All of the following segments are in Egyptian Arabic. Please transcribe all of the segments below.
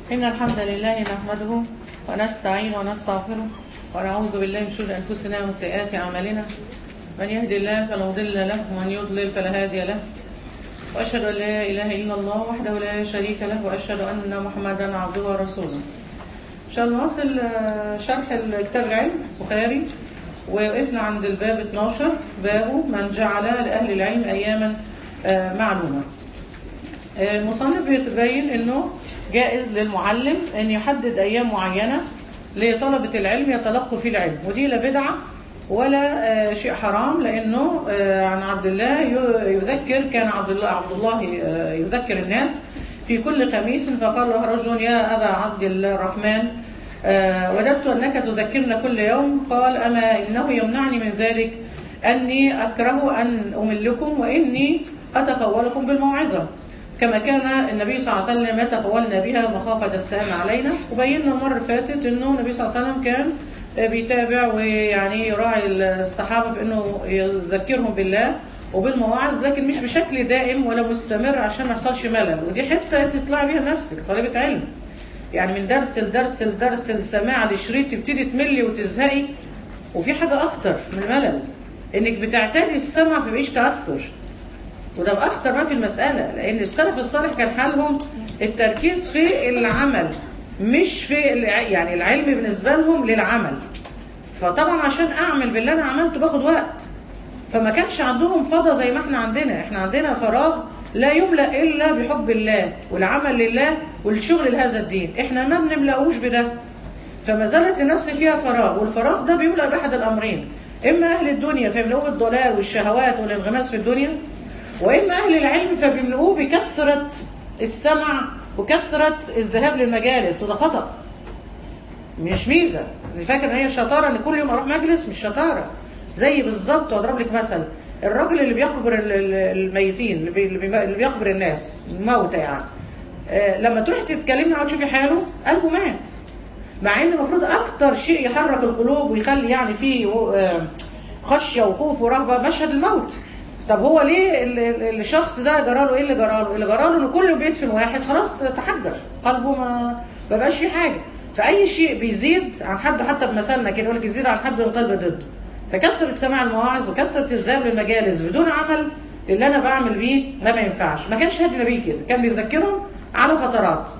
إن الحمد لله نحمده ونستعين ونستغفره ونعوذ بالله من شرور أنفسنا ومن سيئات أعمالنا من يهدي الله فلا مضل له ومن يضلل فلا هادي له وأشهد أن لا إله إلا الله وحده لا شريك له وأشهد أن محمدا عبده ورسوله إن شاء الله نواصل آه، شرح الكتاب العلم البخاري ووقفنا عند الباب 12 باب من جعل لأهل العلم أياما آه، معلومة آه، المصنف بيتبين انه جائز للمعلم ان يحدد ايام معينه لطلبه العلم يتلقوا فيه العلم ودي لا بدعه ولا آه، شيء حرام لانه آه، عن عبد الله ي- يذكر كان عبد الله عبد الله آه، يذكر الناس في كل خميس فقال له رجل يا ابا عبد الرحمن آه، وددت انك تذكرنا كل يوم قال اما انه يمنعني من ذلك اني اكره ان املكم واني اتخولكم بالموعظه كما كان النبي صلى الله عليه وسلم يتخولنا بها مخافة السلام علينا وبينا المرة اللي فاتت انه النبي صلى الله عليه وسلم كان بيتابع ويعني يراعي الصحابة في انه يذكرهم بالله وبالمواعظ لكن مش بشكل دائم ولا مستمر عشان ما يحصلش ملل ودي حتة تطلع بيها نفسك طالبة علم يعني من درس لدرس لدرس السماع لشريط تبتدي تملي وتزهقي وفي حاجة أخطر من الملل إنك بتعتادي السمع فبقيش تأثر وده اخطر ما في المساله لان السلف الصالح كان حالهم التركيز في العمل مش في الع- يعني العلم بالنسبه لهم للعمل فطبعا عشان اعمل باللي انا عملته باخد وقت فما كانش عندهم فضا زي ما احنا عندنا احنا عندنا فراغ لا يملا الا بحب الله والعمل لله والشغل لهذا الدين احنا ما بنملاهوش بده فما زالت النفس فيها فراغ والفراغ ده بيملا باحد الامرين اما اهل الدنيا فيملؤوه بالضلال والشهوات والانغماس في الدنيا واما اهل العلم فبيملؤوه بكثره السمع وكثره الذهاب للمجالس وده خطا مش ميزه اللي فاكر ان هي شطاره ان كل يوم اروح مجلس مش شطاره زي بالظبط واضرب لك مثل الراجل اللي بيقبر ال- ال- الميتين اللي بي- اللي بي- اللي بيقبر الناس الموتى يعني آه، لما تروحي تتكلمي معاه تشوفي حاله قلبه مات مع ان المفروض اكتر شيء يحرك القلوب ويخلي يعني فيه آه، خشيه وخوف ورهبه مشهد الموت طب هو ليه ال- ال- الشخص ده جراله ايه اللي جراله؟ اللي جراله ان كل بيدفن واحد خلاص تحجر قلبه ما ما بقاش فيه حاجه فاي شيء بيزيد عن حد حتى بمثلنا كده يقول لك يزيد عن حد القلب ضده فكثره سماع المواعظ وكثره الذهاب للمجالس بدون عمل اللي انا بعمل بيه ده ما ينفعش ما كانش هادي النبي كده كان بيذكرهم على فترات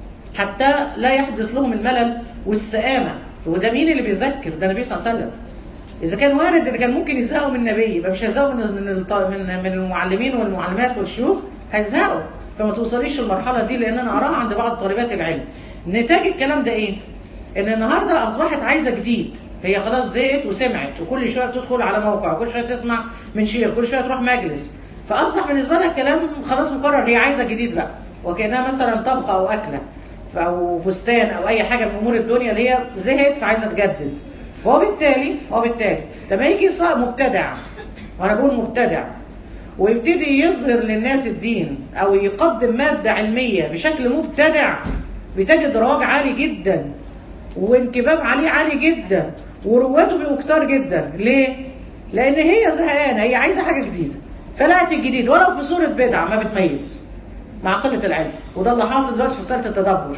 حتى لا يحدث لهم الملل والسآمة وده مين اللي بيذكر ده النبي صلى الله عليه وسلم إذا كان وارد اللي كان ممكن يزهقوا من النبي يبقى مش هيزهقوا من من الط- من من المعلمين والمعلمات والشيوخ هيزهقوا فما توصليش المرحلة دي لأن أنا أراها عند بعض طالبات العلم نتاج الكلام ده إيه؟ إن النهاردة أصبحت عايزة جديد هي خلاص زهقت وسمعت وكل شوية بتدخل على موقع وكل شوية تسمع من شيخ كل شوية تروح مجلس فأصبح بالنسبة لها الكلام خلاص مقرر هي عايزة جديد بقى وكأنها مثلا طبخة أو أكلة ف- او فستان او اي حاجه من امور الدنيا اللي هي زهقت فعايزه تجدد فهو بالتالي هو بالتالي لما يجي صا- مبتدع وانا بقول مبتدع ويبتدي يظهر للناس الدين او يقدم ماده علميه بشكل مبتدع بتجد رواج عالي جدا وانكباب عليه عالي جدا ورواده بيبقوا كتار جدا ليه؟ لان هي زهقانه هي عايزه حاجه جديده فلقت الجديد ولو في صوره بدعه ما بتميز مع قله العلم وده اللي حاصل دلوقتي في مساله التدبر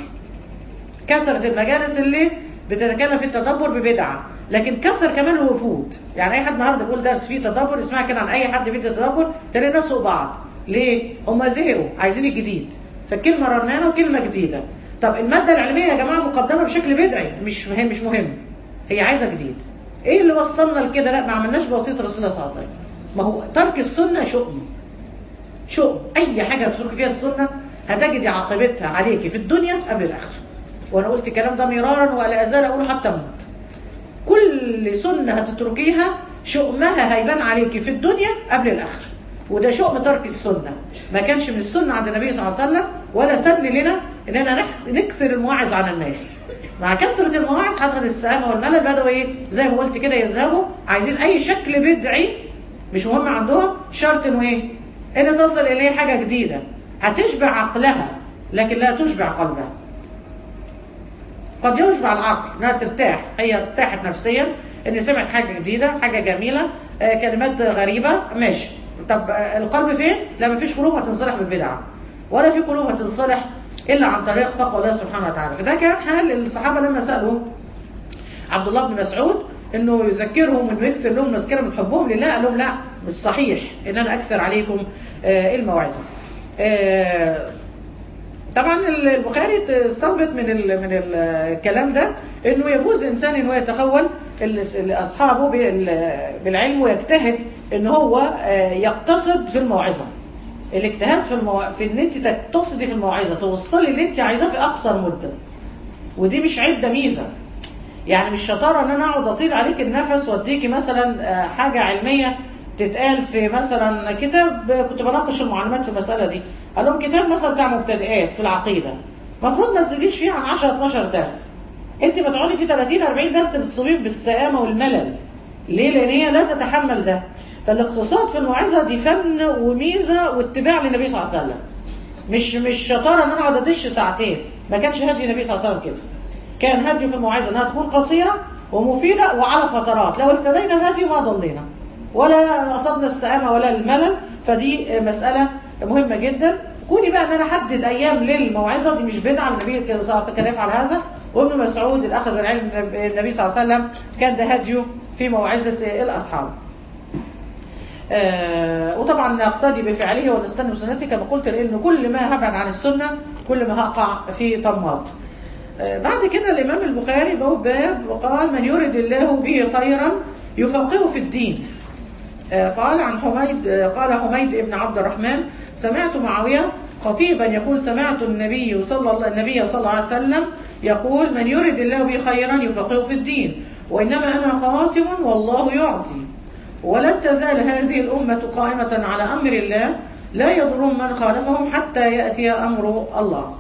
كثرت المجالس اللي بتتكلم في التدبر ببدعه لكن كثر كمان الوفود يعني اي حد النهارده بيقول درس فيه تدبر اسمع كده عن اي حد بيدي تدبر تلاقي الناس فوق بعض ليه هم زهقوا عايزين الجديد فالكلمه رنانه وكلمه جديده طب الماده العلميه يا جماعه مقدمه بشكل بدعي مش مهم مش مهم هي عايزه جديد ايه اللي وصلنا لكده لا ما عملناش بواسطه رسول الله صلى الله عليه وسلم ما هو ترك السنه شؤم شؤم اي حاجه بتسلك فيها السنه هتجدي عاقبتها عليكي في الدنيا قبل الاخره وانا قلت الكلام ده مرارا ولا ازال اقوله حتى اموت كل سنه هتتركيها شؤمها هيبان عليكي في الدنيا قبل الاخره وده شؤم ترك السنه ما كانش من السنه عند النبي صلى الله عليه وسلم ولا سن لنا اننا نحس- نكثر المواعظ عن الناس مع كثره المواعظ حصل السهامه والملل بداوا ايه زي ما قلت كده يذهبوا عايزين اي شكل بدعي مش مهم عندهم شرط انه ايه ان تصل اليه حاجه جديده هتشبع عقلها لكن لا تشبع قلبها قد يشبع العقل انها ترتاح هي ارتاحت نفسيا ان سمعت حاجه جديده حاجه جميله آه، كلمات غريبه ماشي طب آه، القلب فين؟ لا مفيش قلوب هتنصلح بالبدعه ولا في قلوب هتنصلح الا عن طريق تقوى الله سبحانه وتعالى فده كان حال الصحابه لما سالوا عبد الله بن مسعود انه يذكرهم انه يكسر لهم مذكره من حبهم لله قال لهم لا مش صحيح ان انا اكثر عليكم آه الموعظه آه طبعا البخاري استنبط من ال من الكلام ده انه يجوز انسان انه يتخول اصحابه بالعلم ويجتهد ان هو يقتصد في الموعظه الاجتهاد في المو... في ان انت تقتصدي في الموعظه توصلي اللي انت عايزاه في اقصر مده ودي مش عيب ده ميزه يعني مش شطاره ان انا اقعد اطيل عليك النفس واديكي مثلا حاجه علميه تتقال في مثلا كتاب كنت بناقش المعلومات في المساله دي قال لهم كتاب مثلا بتاع مبتدئات في العقيده المفروض ما تزيديش فيه عن 10 12 درس انت بتقعدي في 30 40 درس بتصيبين بالسآمه والملل ليه لان هي لا تتحمل ده فالاقتصاد في الموعظه دي فن وميزه واتباع للنبي صلى الله عليه وسلم مش مش شطاره ان انا اقعد ادش ساعتين ما كانش هدي النبي صلى الله عليه وسلم كده كان هديه في الموعظه انها تكون قصيره ومفيده وعلى فترات لو اهتدينا بهدي ما ضلينا ولا اصبنا السآمه ولا الملل فدي مساله مهمه جدا كوني بقى ان انا احدد ايام للموعظه دي مش بدعه النبي صلى الله عليه وسلم كان يفعل هذا وابن مسعود اللي اخذ العلم من النبي صلى الله عليه وسلم كان ده هديه في موعظه الاصحاب. آه وطبعا نقتدي بفعله ونستنى بسنته كما قلت لان كل ما هبعد عن السنه كل ما هقع في طماط. آه بعد كده الامام البخاري باب باب وقال من يرد الله به خيرا يفقهه في الدين. آه قال عن حميد قال حميد بن عبد الرحمن سمعت معاويه خطيبا يقول سمعت النبي صلى الله النبي صلى الله عليه وسلم يقول من يرد الله به خيرا يفقهه في الدين وانما انا قاسم والله يعطي ولن تزال هذه الامه قائمه على امر الله لا يضرهم من خالفهم حتى ياتي امر الله.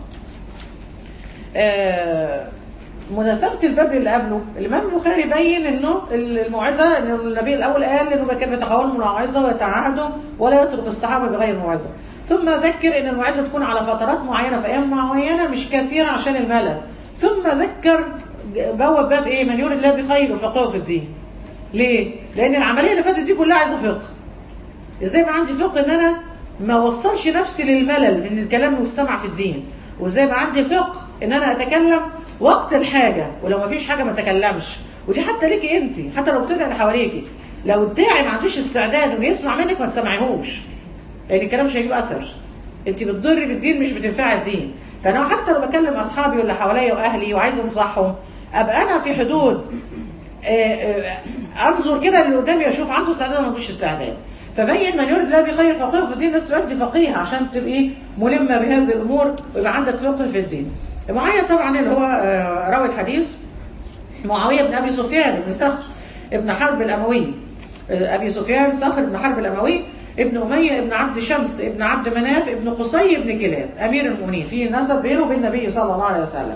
آه مناسبة الباب اللي قبله الإمام البخاري بين إنه الموعظة إنه النبي الأول قال إنه كان بيتخول الموعظة ويتعاهدوا ولا يترك الصحابة بغير موعظة ثم ذكر إن الموعظة تكون على فترات معينة في أيام معينة مش كثيرة عشان الملل ثم ذكر بواب باب إيه من يريد الله بخير وفقهه في الدين ليه؟ لأن العملية اللي فاتت دي كلها عايزة فقه إزاي ما عندي فقه إن أنا ما وصلش نفسي للملل من الكلام والسمع في الدين وإزاي ما عندي فقه إن أنا أتكلم وقت الحاجة ولو ما فيش حاجة ما تكلمش ودي حتى ليكي انت حتى لو بتدعي اللي حواليكي لو الداعي ما عندوش استعداد انه يسمع منك ما تسمعيهوش لان الكلام مش هيجيب اثر انت بتضري بالدين مش بتنفعي الدين فانا حتى لو بكلم اصحابي واللي حواليا واهلي وعايز انصحهم ابقى انا في حدود انظر كده اللي قدامي اشوف عنده استعداد ولا ما عندوش استعداد فبين من يريد الله بخير فقيه في الدين الناس تبقى فقيهه عشان تبقي ملمه بهذه الامور ويبقى عندك فقه في الدين معايا طبعا اللي هو راوي الحديث معاويه بن ابي سفيان بن صخر ابن حرب الاموي ابي سفيان صخر بن حرب الاموي ابن اميه ابن عبد شمس ابن عبد مناف ابن قصي بن كلاب امير المؤمنين في نسب بينه وبين النبي صلى الله عليه وسلم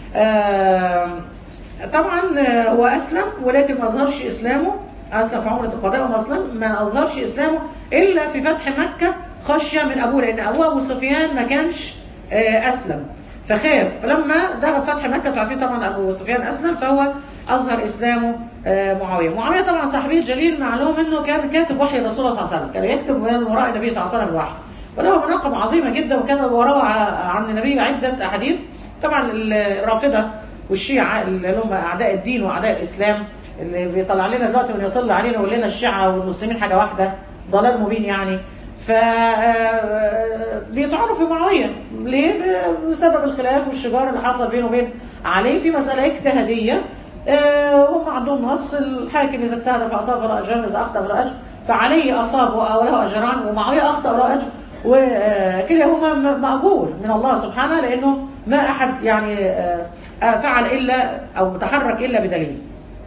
طبعا هو اسلم ولكن ما اظهرش اسلامه اسلم في عمره القضاء وما اسلم ما اظهرش اسلامه الا في فتح مكه خشيه من ابوه لان ابوه ابو سفيان ما كانش اسلم فخاف فلما دخل فتح مكه تعرفين طبعا ابو سفيان اسلم فهو اظهر اسلامه معاويه معاويه طبعا صحابي جليل معلوم انه كان كاتب وحي الرسول صلى الله عليه وسلم كان يكتب من وراء النبي صلى الله عليه وسلم الوحي وله مناقب عظيمه جدا وكان وراه عن النبي عده احاديث طبعا الرافضه والشيعه اللي هم اعداء الدين واعداء الاسلام اللي بيطلع لنا دلوقتي من يطلع علينا ويقول لنا الشيعه والمسلمين حاجه واحده ضلال مبين يعني ف بيطعنوا في معاويه ليه؟ بسبب الخلاف والشجار اللي حصل بينه وبين علي في مساله اجتهاديه هم عندهم نص الحاكم اذا اجتهد فاصاب فله اجران اذا اخطا فله اجر فعلي اصاب وله اجران ومعاويه اخطا وله اجر وكلاهما ماجور من الله سبحانه لانه ما احد يعني فعل الا او تحرك الا بدليل.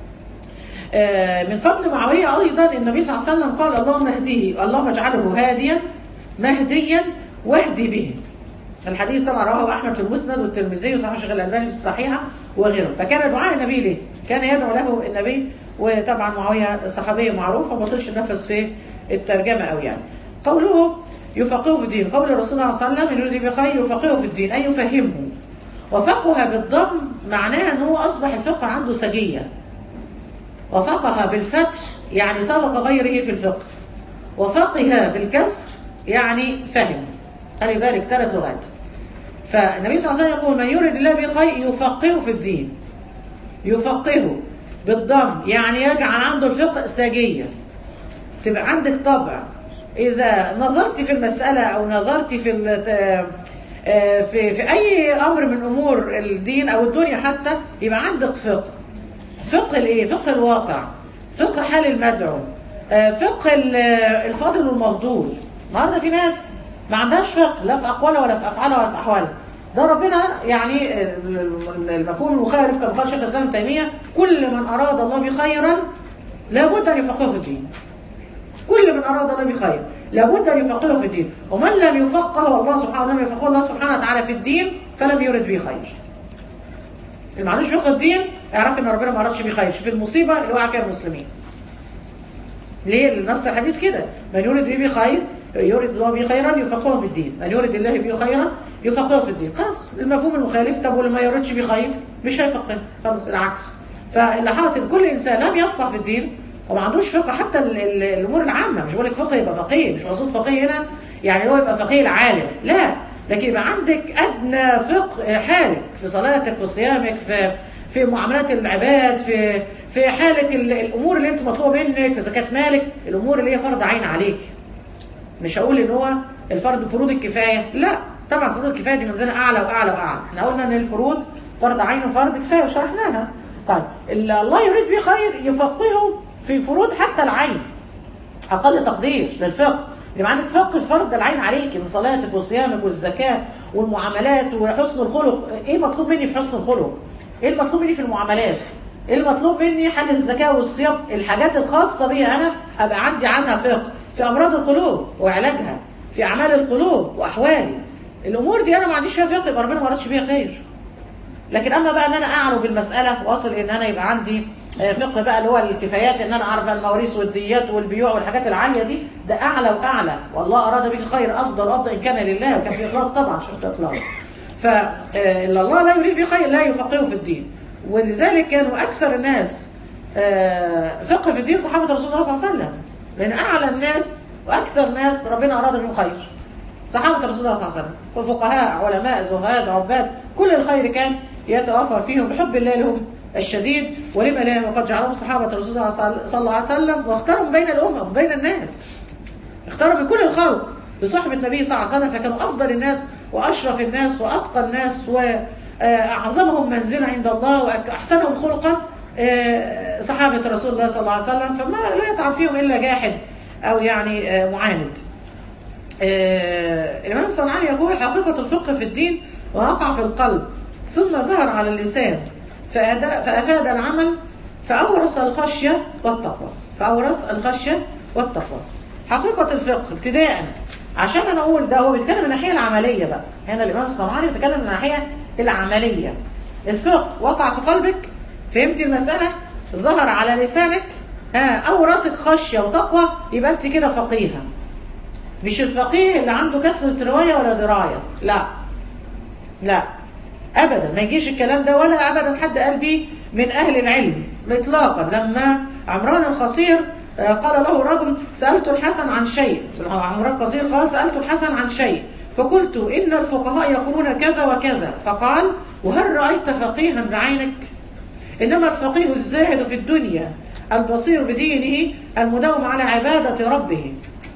من فضل معاوية أيضا النبي صلى الله عليه وسلم قال اللهم اهديه اللهم اجعله هاديا مهديا واهدي به الحديث طبعا رواه أحمد في المسند والترمذي وصحيح الشيخ الألباني في الصحيحة وغيره فكان دعاء النبي له كان يدعو له النبي وطبعا معاوية صحابية معروف وما طلش النفس في الترجمة أو يعني قوله يفقهه في الدين قول الرسول صلى الله عليه وسلم يريد بخير يفقهه في الدين أي يفهمه وفقه بالضم معناه أنه أصبح الفقه عنده سجية وفقه بالفتح يعني سبق غيره في الفقه وفقه بالكسر يعني فهم خلي بالك ثلاث لغات فالنبي صلى الله عليه وسلم يقول من يريد الله به خير يفقهه في الدين يفقهه بالضم يعني يجعل عنده الفقه ساجية تبقى عندك طبع إذا نظرت في المسألة أو نظرت في في في أي أمر من أمور الدين أو الدنيا حتى يبقى عندك فقه فقه الإيه؟ فقه الواقع فقه حال المدعو فقه الفاضل والمفضول النهارده في ناس ما عندهاش فقه لا في أقوالها ولا في أفعالها ولا في أحوالها ده ربنا يعني المفهوم المخالف كما قال شيخ الاسلام ابن تيميه كل من اراد الله به خيرا لابد ان يفقهه في الدين. كل من اراد الله به خير لابد ان يفقهه في الدين، ومن لم يفقهه الله سبحانه لم يفقهه الله سبحانه وتعالى في الدين فلم يرد به خير. اللي ما عندوش فقه الدين يعرف ان ربنا ما ارادش به خير، شوف المصيبه اللي وقع فيها المسلمين. ليه؟ نص الحديث كده، من يرد به خير يريد الله به خيرا يفقهه في الدين من يريد الله به خيرا يفقهه في الدين خلاص المفهوم المخالف طب واللي ما يردش به خير مش هيفقه خلاص العكس فاللي حاصل كل انسان لم يفقه في الدين وما عندوش فقه حتى ال ال الامور العامه مش بقول لك فقه يبقى فقيه مش مقصود فقيه هنا يعني هو يبقى فقيه العالم لا لكن يبقى عندك ادنى فقه حالك في صلاتك في صيامك في في معاملات العباد في في حالك الامور اللي انت مطلوبه منك في زكاه مالك الامور اللي هي فرض عين عليك مش هقول ان هو الفرض فروض الكفايه لا طبعا فروض الكفايه دي منزله اعلى واعلى واعلى احنا قلنا ان الفروض فرض عين وفرض كفايه وشرحناها طيب الله يريد به خير يفقهه في فروض حتى العين اقل تقدير للفقه يبقى عندك فقه فرض العين عليك من صلاتك وصيامك والزكاه والمعاملات وحسن الخلق ايه مطلوب مني في حسن الخلق ايه المطلوب مني في المعاملات ايه المطلوب مني حل الزكاه والصيام الحاجات الخاصه بي انا ابقى عندي عنها فقه في امراض القلوب وعلاجها في اعمال القلوب واحوالي الامور دي انا ما عنديش فيها فقه يبقى ربنا ما رادش بيها خير لكن اما بقى ان انا اعرف بالمساله واصل ان انا يبقى عندي فقه بقى اللي هو الكفايات ان انا اعرف المواريث والديات والبيوع والحاجات العاليه دي ده اعلى واعلى والله اراد بك خير افضل افضل ان كان لله وكان في اخلاص طبعا شرط اخلاص فالله لا يريد به خير لا يفقهه في الدين ولذلك كانوا اكثر الناس فقه في الدين صحابه رسول الله صلى الله عليه وسلم لان اعلى الناس واكثر ناس ربنا اراد بهم خير صحابه رسول الله صلى الله عليه وسلم وفقهاء علماء زهاد عباد كل الخير كان يتوافر فيهم بحب الله لهم الشديد ولما لا وقد جعلهم صحابه رسول الله صلى الله عليه وسلم واختارهم بين الامم وبين الناس اختاروا من كل الخلق لصحبة النبي صلى الله عليه وسلم فكانوا أفضل الناس وأشرف الناس وأتقى الناس وأعظمهم منزلة عند الله وأحسنهم خلقا صحابة رسول الله صلى الله عليه وسلم فما لا يتعب فيهم إلا جاحد أو يعني معاند الإمام الصنعاني يقول حقيقة الفقه في الدين وقع في القلب ثم ظهر على اللسان فأفاد العمل فأورث الخشية والتقوى فأورث الخشية والتقوى حقيقة الفقه ابتداء عشان انا اقول ده هو بيتكلم من الناحيه العمليه بقى هنا الامام الصنعاني بيتكلم من الناحيه العمليه الفقه وقع في قلبك فهمتي المساله ظهر على لسانك ها او راسك خشيه وتقوى يبقى انت كده فقيهه مش الفقيه اللي عنده كسرة روايه ولا درايه لا لا ابدا ما يجيش الكلام ده ولا ابدا حد قال بيه من اهل العلم اطلاقا لما عمران الخصير قال له رجل سألت الحسن عن شيء عمران قصير قال سألت الحسن عن شيء فقلت إن الفقهاء يقولون كذا وكذا فقال وهل رأيت فقيها بعينك إنما الفقيه الزاهد في الدنيا البصير بدينه المداوم على عبادة ربه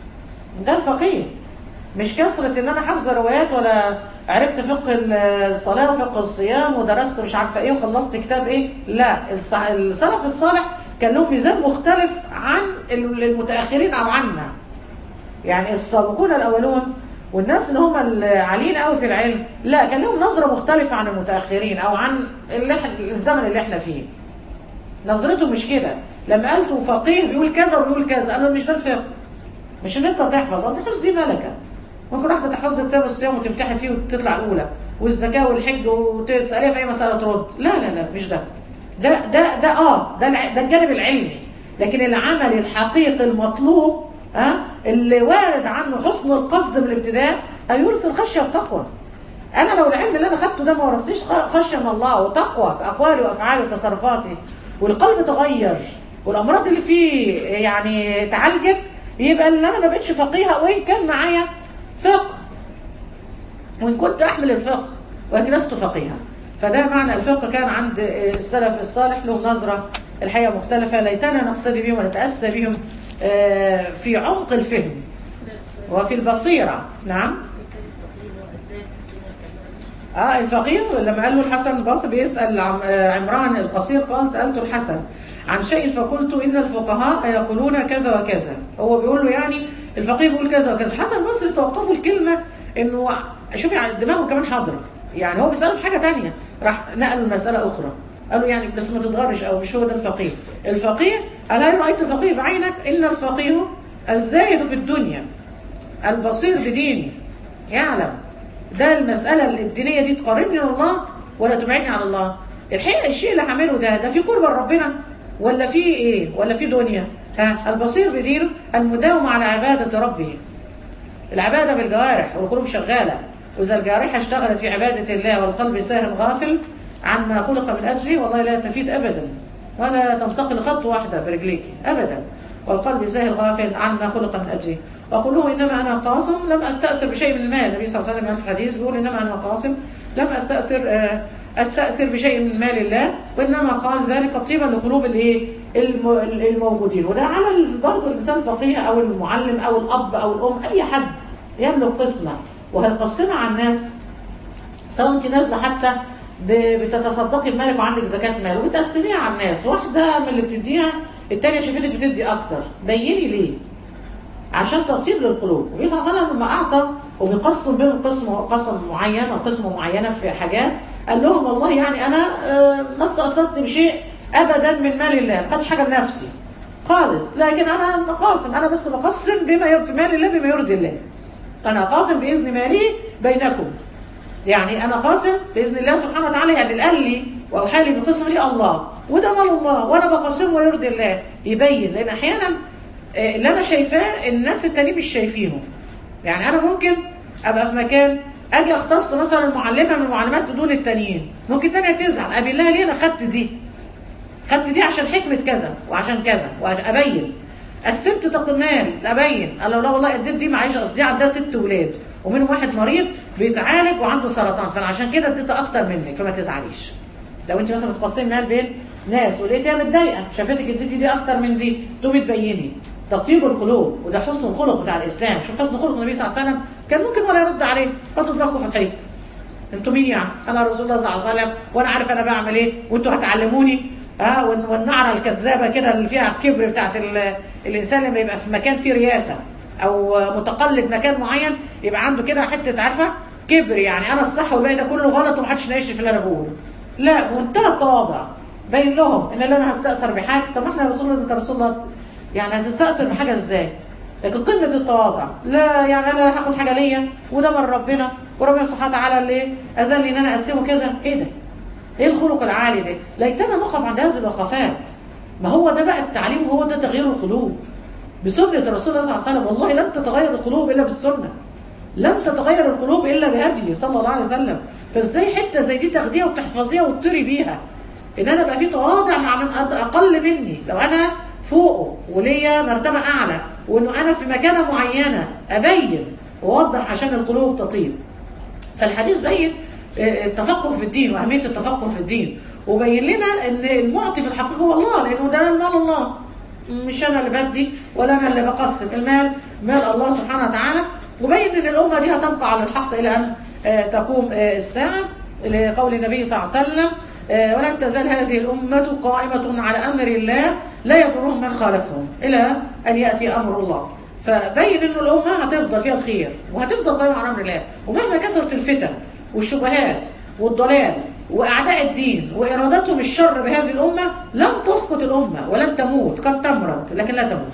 ده الفقيه مش كثرة ان انا حافظة روايات ولا عرفت فقه الصلاة وفقه الصيام ودرست مش عارفة ايه وخلصت كتاب ايه لا السلف الصالح كان لهم ميزان مختلف عن المتاخرين او عنا يعني السابقون الاولون والناس اللي هم العاليين قوي في العلم لا كان لهم نظره مختلفه عن المتاخرين او عن اللي احنا الزمن اللي احنا فيه نظرته مش كده لما قالته فقيه بيقول كذا وبيقول كذا قالوا مش ده الفقه مش ان انت تحفظ اصل الحفظ دي ملكه ممكن واحده تحفظ لك كتاب الصيام وتمتحن فيه وتطلع الاولى والزكاه والحج وتساليها في اي مساله ترد لا لا لا مش ده ده ده ده اه ده ده الجانب العلمي لكن العمل الحقيقي المطلوب ها آه اللي وارد عنه حسن القصد من الابتداء ان يورث الخشيه والتقوى انا لو العلم اللي انا خدته ده ما ورثنيش خشيه من الله وتقوى في اقوالي وافعالي وتصرفاتي والقلب تغير والامراض اللي فيه يعني تعالجت يبقى ان انا ما بقتش فقيهه وان كان معايا فقه وان كنت احمل الفقه ولكن لست فقيها فده معنى الفقه كان عند السلف الصالح له نظرة الحقيقة مختلفة ليتنا نقتدي بهم ونتأسى بهم في عمق الفهم وفي البصيرة نعم اه الفقيه لما قال له الحسن البصري بيسأل عمران القصير قال سألت الحسن عن شيء فقلت إن الفقهاء يقولون كذا وكذا هو بيقول له يعني الفقيه بيقول كذا وكذا الحسن البصري توقفوا الكلمة إنه شوفي دماغه كمان حاضرة يعني هو بيسأله في حاجة تانية راح نقل المسألة أخرى قال له يعني بس ما تتغرش أو مش هو ده الفقيه الفقيه قال هل رأيت فقيه بعينك إن الفقيه الزاهد في الدنيا البصير بديني يعلم ده المسألة الدينية دي تقربني من الله ولا تبعدني عن الله الحقيقة الشيء اللي هعمله ده ده في قرب ربنا ولا في ايه ولا في دنيا ها البصير بدينه المداوم على عبادة ربه العبادة بالجوارح والقلوب شغالة وإذا الجارحة اشتغلت في عبادة الله والقلب ساهن غافل عما خلق من أجله والله لا تفيد أبدا ولا تنتقل خط واحدة برجليك أبدا والقلب ساهل غافل عما خلق من أجله وأقول له إنما أنا قاسم لم أستأثر بشيء من المال النبي صلى الله عليه وسلم في الحديث بيقول إنما أنا قاسم لم أستأثر أستأثر بشيء من مال الله وإنما قال ذلك طيبا لقلوب الإيه الموجودين وده على برضه الإنسان الفقيه أو المعلم أو الأب أو الأم أي حد يملك قسمة وهيقسمها على الناس سواء أنت نازلة حتى بتتصدقي بمالك وعندك زكاة مال وبتقسميها على الناس واحدة من اللي بتديها التانية شافتك بتدي أكتر بيني ليه عشان ترتيب للقلوب النبي صلى الله عليه وسلم لما أعطى وبيقسم بينهم قسم قسم معين أو قسمة معينة في حاجات قال لهم والله يعني أنا ما استأثرت بشيء أبدا من مال الله ما خدتش حاجة لنفسي خالص لكن أنا قاسم أنا بس بقسم بما في مال الله بما يرضي الله أنا قاسم بإذن مالي بينكم يعني أنا قاسم بإذن الله سبحانه وتعالى يعني اللي قال لي وأوحى لي بقسم لي الله وده مال الله وأنا بقسمه ويرضي الله يبين لأن أحيانا اللي أنا شايفاه الناس التانيين مش شايفينه يعني أنا ممكن أبقى في مكان أجي أختص مثلا معلمة من المعلمات دون التانيين ممكن تانية تزعل أبين لها ليه أنا خدت دي خدت دي عشان حكمة كذا وعشان كذا وأبين قسمت تقمال أبين قال لا والله اديت دي معيش قصدي عندها ست ولاد ومنهم واحد مريض بيتعالج وعنده سرطان فانا عشان كده اديتها اكتر منك فما تزعليش لو انت مثلا بتقسمي مال بين ناس ولقيتيها متضايقه شافتك اديتي دي اكتر من دي تقومي تبيني تطيب القلوب وده حسن الخلق بتاع الاسلام شوف حسن خلق النبي صلى الله عليه وسلم كان ممكن ولا يرد عليه حطوا دماغكم في الحيط انتوا مين يعني انا رسول الله صلى الله عليه وسلم وانا عارف انا بعمل ايه وانتوا هتعلموني اه والنعره الكذابه كده اللي فيها الكبر بتاعت الانسان لما يبقى في مكان فيه رياسه او متقلد مكان معين يبقى عنده كده حته عارفه كبر يعني انا الصح والباقي ده كله غلط ومحدش ناقشني في اللي انا بقوله لا منتهى التواضع باين لهم ان انا هستاثر بحاجه طب ما احنا رسول الله انت رسول الله يعني هتستاثر بحاجه ازاي لكن قمه التواضع لا يعني انا هاخد حاجه ليا وده من ربنا وربنا سبحانه وتعالى اللي اذن لي ان انا اقسمه كذا ايه ده ايه الخلق العالي ده ليتنا نقف عند هذه الوقفات ما هو ده بقى التعليم وهو ده تغيير القلوب بسنة الرسول صلى الله عليه وسلم والله لن تتغير القلوب إلا بالسنة لن تتغير القلوب إلا بهديه صلى الله عليه وسلم فازاي حتة زي دي تاخديها وتحفظيها وتطيري بيها إن أنا بقى في تواضع مع من أقل مني لو أنا فوقه وليا مرتبة أعلى وإنه أنا في مكانة معينة أبين وأوضح عشان القلوب تطيب فالحديث بين التفقه في الدين وأهمية التفقه في الدين وبين لنا ان المعطي في الحقيقه هو الله لانه ده المال الله مش انا اللي بدي ولا انا اللي بقسم المال مال الله سبحانه وتعالى وبين ان الامه دي هتبقى على الحق الى ان تقوم الساعه لقول النبي صلى الله عليه وسلم ولن تزال هذه الامه قائمه على امر الله لا يضرهم من خالفهم الى ان ياتي امر الله فبين انه الامه هتفضل فيها الخير وهتفضل قائمه على امر الله ومهما كثرت الفتن والشبهات والضلال وأعداء الدين وإرادتهم الشر بهذه الأمة لن تسقط الأمة ولن تموت قد تمرض لكن لا تموت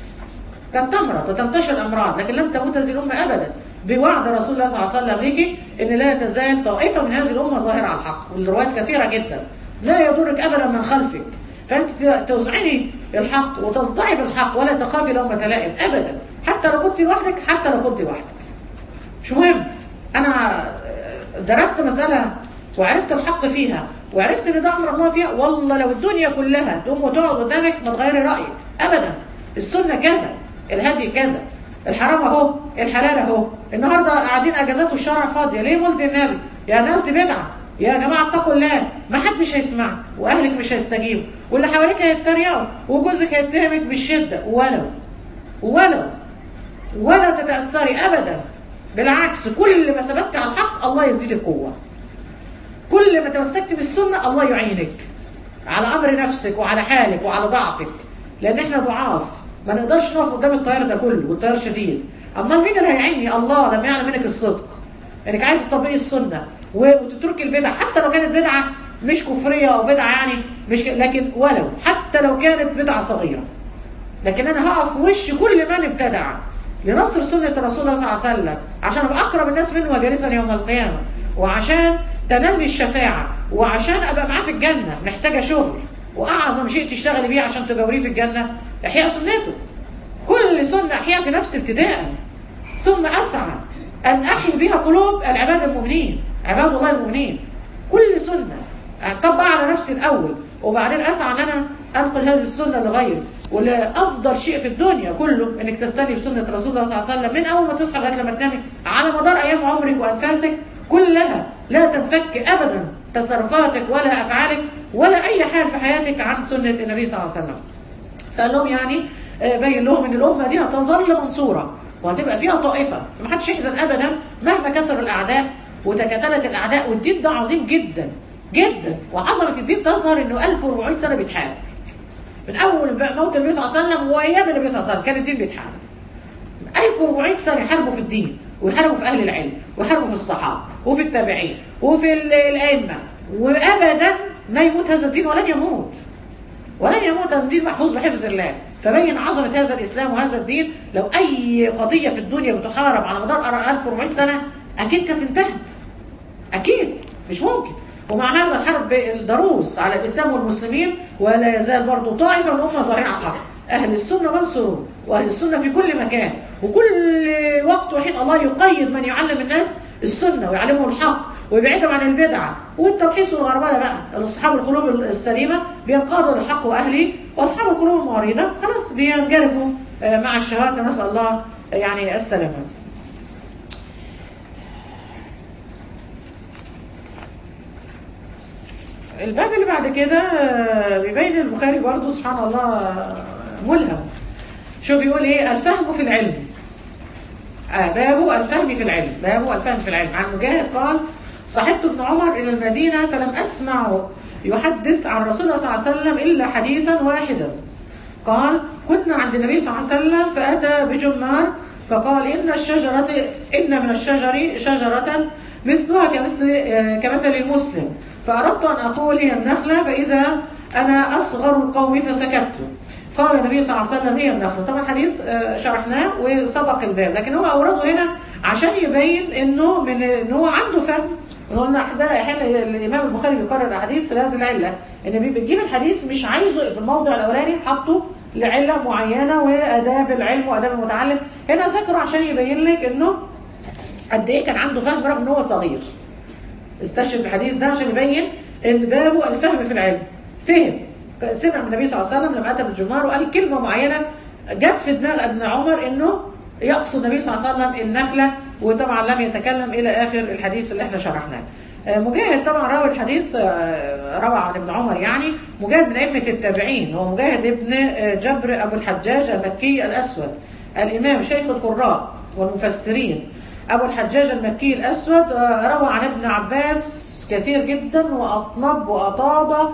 قد تمرض وتنتشر الأمراض لكن لن تموت هذه الأمة أبدا بوعد رسول الله صلى الله عليه وسلم ليكي إن لا تزال طائفة من هذه الأمة ظاهرة على الحق والروايات كثيرة جدا لا يضرك أبدا من خلفك فأنت تزعني الحق وتصدعي بالحق ولا تخافي لومة لائم أبدا حتى لو كنت لوحدك حتى لو كنت لوحدك مش مهم أنا درست مسألة وعرفت الحق فيها وعرفت ان ده امر الله فيها والله لو الدنيا كلها تقوم وتقعد قدامك ما تغيري رايك ابدا السنه كذا الهدي كذا الحرام اهو الحلال اهو النهارده قاعدين اجازات والشارع فاضيه ليه مولد النبي يا ناس دي بدعه يا جماعه اتقوا الله ما حدش هيسمعك واهلك مش هيستجيبوا واللي حواليك هيتريقوا وجوزك هيتهمك بالشده ولو ولو ولا تتاثري ابدا بالعكس كل ما ثبت على الحق الله يزيدك قوه كل ما تمسكت بالسنه الله يعينك على امر نفسك وعلى حالك وعلى ضعفك لان احنا ضعاف ما نقدرش نقف قدام التيار ده كله والتيار شديد اما مين اللي هيعيني الله لما يعلم منك الصدق انك عايز تطبقي السنه وتتركي البدع حتى لو كانت بدعه مش كفريه او بدعه يعني مش ك... لكن ولو حتى لو كانت بدعه صغيره لكن انا هقف وش كل من ابتدع لنصر سنه رسول الله صلى الله عليه وسلم عشان ابقى اقرب الناس منه جالسا يوم القيامه وعشان تنالني الشفاعه وعشان ابقى معاه في الجنه محتاجه شغل واعظم شيء تشتغلي بيه عشان تجاوريه في الجنه احياء سنته كل سنه احياء في نفسي ابتداء ثم اسعى ان احيي بها قلوب العباد المؤمنين عباد الله المؤمنين كل سنه اطبق على نفسي الاول وبعدين اسعى ان انا انقل هذه السنه لغيري ولافضل شيء في الدنيا كله انك تستني بسنه رسول الله صلى الله عليه وسلم من اول ما تصحى لغايه لما تنامي على مدار ايام عمرك وانفاسك كلها لا تنفك ابدا تصرفاتك ولا افعالك ولا اي حال في حياتك عن سنه النبي صلى الله عليه وسلم. فقال لهم يعني بين لهم ان الامه دي هتظل منصوره وهتبقى فيها طائفه فمحدش يحزن ابدا مهما كسر الاعداء وتكتلت الاعداء والدين ده عظيم جدا جدا وعظمه الدين تظهر انه 1400 سنه بيتحارب. من اول موت النبي صلى الله عليه وسلم وايام النبي صلى الله عليه وسلم كان الدين بيتحارب. 1400 سنه يحاربوا في الدين ويحاربوا في اهل العلم ويحاربوا في الصحابه وفي التابعين وفي الائمه وابدا ما يموت هذا الدين ولن يموت ولن يموت الدين محفوظ بحفظ الله فبين عظمه هذا الاسلام وهذا الدين لو اي قضيه في الدنيا بتحارب على مدار 1400 سنه اكيد كانت انتهت اكيد مش ممكن ومع هذا الحرب الضروس على الاسلام والمسلمين ولا يزال برضه طائفه من الامه ظاهرين على الحق أهل السنة منصورون وأهل السنة في كل مكان وكل وقت وحين الله يقيد من يعلم الناس السنة ويعلمهم الحق ويبعدهم عن البدعة والتلخيص والغربلة بقى أصحاب القلوب السليمة بينقادوا للحق وأهله وأصحاب القلوب المعرضة خلاص بينجرفوا مع الشهوات نسأل الله يعني السلامة الباب اللي بعد كده بيبين البخاري برضه سبحان الله ملهم شوف يقول ايه الفهم في العلم آه باب الفهم في العلم باب الفهم في العلم عن مجاهد قال صحبت ابن عمر الى المدينه فلم اسمع يحدث عن رسول الله صلى الله عليه وسلم الا حديثا واحدا قال كنا عند النبي صلى الله عليه وسلم فاتى بجمار فقال ان الشجره ان من الشجر شجره مثلها كمثل كمثل المسلم فاردت ان اقول هي النخله فاذا انا اصغر القوم فسكت قال النبي صلى الله عليه وسلم هي النخله طبعا الحديث شرحناه وسبق الباب لكن هو اورده هنا عشان يبين انه من ان هو عنده فهم قلنا احيانا الامام البخاري بيكرر الاحاديث لهذه العله ان بيجيب الحديث مش عايزه في الموضع الاولاني حاطه لعله معينه واداب العلم واداب المتعلم هنا ذكره عشان يبين لك انه قد ايه كان عنده فهم رغم ان هو صغير استشهد بالحديث ده عشان يبين ان بابه الفهم في العلم فهم سمع من النبي صلى الله عليه وسلم لما اتى بالجمار وقال كلمه معينه جت في دماغ ابن عمر انه يقصد النبي صلى الله عليه وسلم النفله وطبعا لم يتكلم الى اخر الحديث اللي احنا شرحناه. مجاهد طبعا روى الحديث روى عن ابن عمر يعني مجاهد من ائمه التابعين هو مجاهد ابن جبر ابو الحجاج المكي الاسود الامام شيخ القراء والمفسرين ابو الحجاج المكي الاسود روى عن ابن عباس كثير جدا واطنب واطاض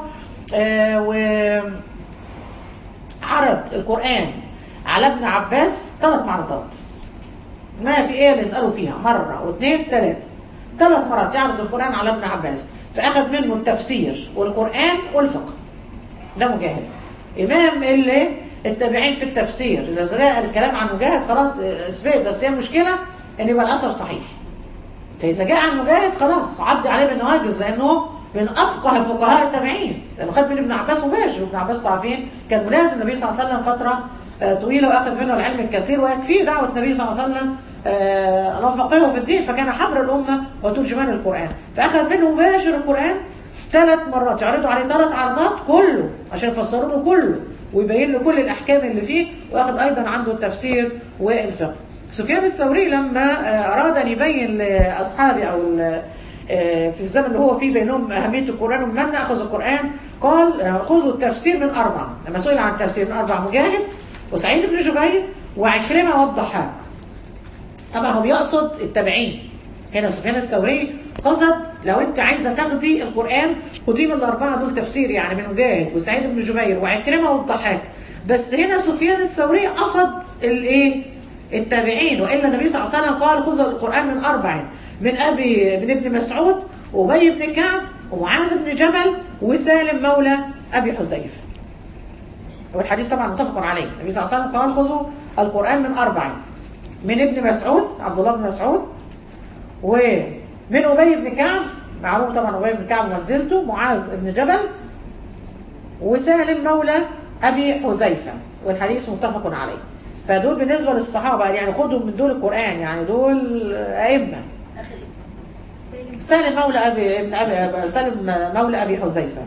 وعرض القرآن على ابن عباس ثلاث مرات ما في ايه اللي يسألوا فيها مرة واثنين ثلاثة ثلاث مرات يعرض القرآن على ابن عباس فأخذ منه التفسير والقرآن والفقه ده مجاهد إمام اللي التابعين في التفسير إذا جاء الكلام عن مجاهد خلاص اثبات بس هي المشكلة إن يبقى الأثر صحيح فإذا جاء عن مجاهد خلاص عدي عليه بالنواجز لأنه من افقه فقهاء التابعين لانه خد من ابن عباس مباشر ابن عباس عارفين كان ملازم النبي صلى الله عليه وسلم فتره طويله واخذ منه العلم الكثير ويكفيه دعوه النبي صلى الله عليه وسلم الله فقهه في الدين فكان حبر الامه وترجمان القران فاخذ منه مباشر القران ثلاث مرات يعرضوا عليه ثلاث عرضات كله عشان يفسروا له كله ويبين له كل الاحكام اللي فيه واخذ ايضا عنده التفسير والفقه سفيان الثوري لما اراد ان يبين لاصحابه او آه، في الزمن اللي هو فيه بينهم أهمية القرآن ومن أخذ القرآن قال آه، خذوا التفسير من أربع لما سئل عن التفسير من أربع مجاهد وسعيد بن جبير وعكرمة والضحاك طبعا هو بيقصد التابعين هنا سفيان الثوري قصد لو انت عايزه تاخدي القران خدي من الاربعه دول تفسير يعني من مجاهد وسعيد بن جبير وعكرمه والضحاك بس هنا سفيان الثوري قصد الايه التابعين والا النبي صلى الله عليه وسلم قال خذوا القران من اربع من ابي بن ابن مسعود وابي بن كعب ومعاذ بن جبل وسالم مولى ابي حذيفه والحديث طبعا متفق عليه النبي صلى الله عليه وسلم قال خذوا القرآن من أربع من ابن مسعود عبد الله بن مسعود ومن أبي بن كعب معروف طبعا أبي بن كعب منزلته معاذ بن جبل وسالم مولى أبي حذيفة والحديث متفق عليه فدول بالنسبة للصحابة يعني خدوا من دول القرآن يعني دول أئمة اخر اسم سالم مولى أبي ابن أبي سالم مولى أبي حذيفة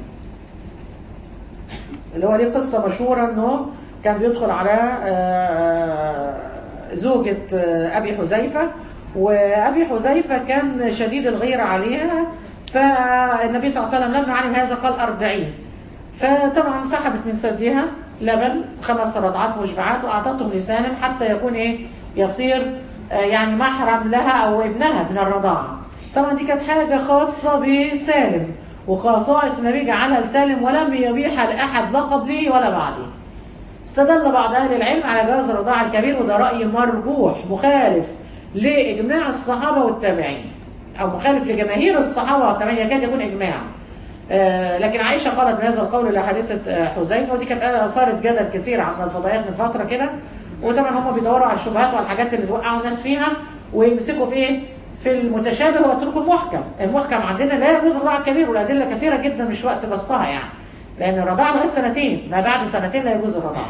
اللي هو ليه قصة مشهورة انه كان بيدخل على آه، زوجة آه، أبي حذيفة وأبي حذيفة كان شديد الغيرة عليها فالنبي صلى الله عليه وسلم لما علم هذا قال أرضعيه فطبعا سحبت من ثديها لبن خمس رضعات مشبعات وأعطته لسالم حتى يكون إيه يصير آه، يعني محرم لها أو ابنها من الرضاعة طبعا دي كانت حاجة خاصة بسالم وخصائص النبي جعلها لسالم ولم يبيح لأحد لا قبله ولا بعده استدل بعض أهل العلم على جواز الرضاعة الكبير وده رأي مرجوح مخالف لإجماع الصحابة والتابعين أو مخالف لجماهير الصحابة والتابعين يكاد يكون إجماع آه لكن عائشة قالت بهذا القول لحادثة آه، حذيفة ودي كانت أثارت جدل كثير عند الفضائيات من فترة كده وطبعا هم بيدوروا على الشبهات وعلى الحاجات اللي توقعوا الناس فيها ويمسكوا في إيه؟ في المتشابه ويتركوا المحكم المحكم عندنا لا يجوز الرضاعة الكبير والأدلة كثيرة جدا مش وقت بسطها يعني لأن الرضاعة لغاية سنتين ما بعد سنتين لا يجوز الرضاعة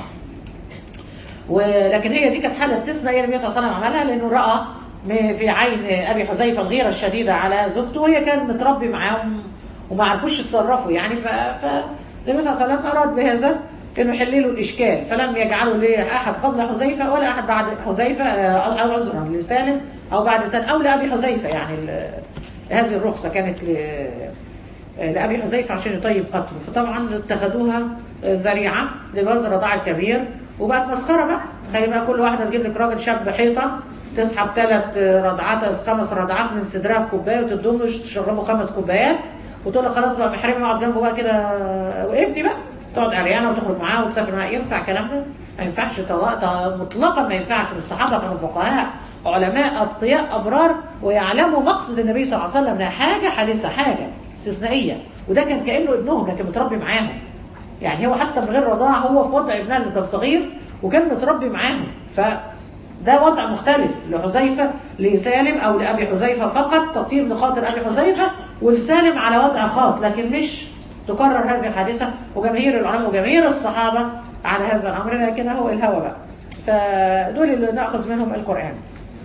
ولكن هي دي كانت حاله استثنائيه النبي صلى الله عليه وسلم عملها لانه راى م- في عين ابي حذيفه الغيره الشديده على زوجته وهي كان متربي معاهم وما عرفوش يتصرفوا يعني ف... فالنبي صلى الله عليه وسلم اراد بهذا انه يحل له الاشكال فلم يجعله لاحد قبل حذيفه ولا احد بعد حذيفه آه، او عذرا لسالم او بعد سالم او لابي حذيفه يعني ال... هذه الرخصه كانت ل... لأبي حذيفة عشان يطيب خاطره فطبعا اتخذوها ذريعة لجواز الرضاعة الكبير وبقت مسخرة بقى تخيل بقى كل واحدة تجيب لك راجل شاب حيطة تسحب ثلاث رضعات خمس رضعات من صدرها في كوباية وتدوم له تشربه خمس كوبايات وتقول لك خلاص بقى محرم يقعد جنبه بقى كده وابني بقى تقعد عريانة وتخرج معاه وتسافر معاه ينفع الكلام ده؟ ما ينفعش طلاق ده مطلقا ما ينفعش الصحابة كانوا فقهاء علماء أتقياء أبرار ويعلموا مقصد النبي صلى الله عليه وسلم ده حاجة حادثة حاجة استثنائية وده كان كأنه ابنهم لكن متربي معاهم يعني هو حتى من غير رضاعة هو في وضع ابنها اللي كان صغير وكان متربي معاهم فده وضع مختلف لحذيفة لسالم أو لأبي حذيفة فقط تطيب لخاطر أبي حذيفة ولسالم على وضع خاص لكن مش تكرر هذه الحادثة وجماهير العلماء وجماهير الصحابة على هذا الأمر لكن هو الهوى بقى فدول اللي نأخذ منهم القرآن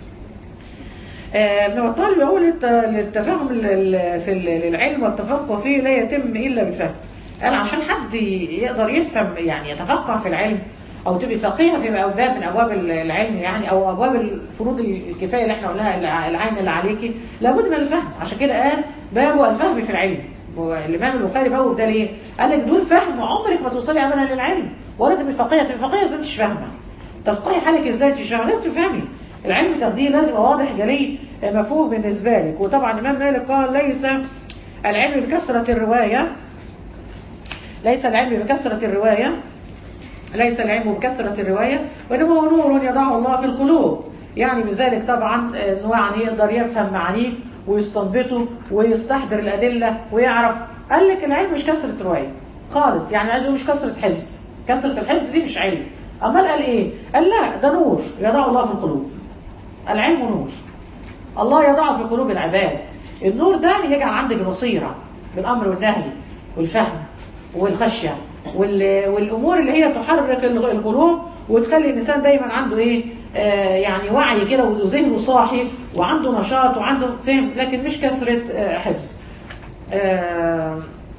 آه، ابن بطال بيقول الت- التفاهم لل- في ال- للعلم والتفقه فيه لا يتم الا بالفهم قال عشان حد يقدر يفهم يعني يتفقه في العلم او تبقي فقيهه في باب من ابواب العلم يعني او ابواب الفروض الكفايه اللي احنا قلناها الع- العين اللي عليكي لابد من الفهم عشان كده قال باب الفهم في العلم والامام البخاري بقى ده ليه؟ قال لك دول فهم عمرك ما توصلي ابدا للعلم ولا تبقي فقيهه تبقي فقيهه ازاي انت مش فاهمه تفقهي حالك ازاي انت مش فاهمه لازم تفهمي العلم تاخديه لازم يبقى واضح جلي مفهوم بالنسبه لك وطبعا الامام مالك قال ليس العلم بكثره الروايه ليس العلم بكثره الروايه ليس العلم بكثرة الرواية وإنما هو نور يضعه الله في القلوب يعني بذلك طبعا انه يعني يقدر يفهم معانيه ويستنبطه ويستحضر الأدلة ويعرف قال لك العلم مش كثرة رواية خالص يعني عايز يقول مش كثرة حفظ كثرة الحفظ دي مش علم أمال قال إيه؟ قال لا ده نور يضعه الله في القلوب العلم نور الله يضعه في قلوب العباد النور ده يجعل عندك بصيرة بالأمر والنهي والفهم والخشية وال- والأمور اللي هي تحرك ال- القلوب وتخلي الإنسان دايما عنده إيه آه يعني وعي كده وذهنه صاحي وعنده نشاط وعنده فهم لكن مش كثرة آه حفظ آه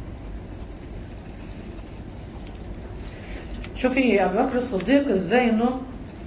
شوفي أبو بكر الصديق إزاي إنه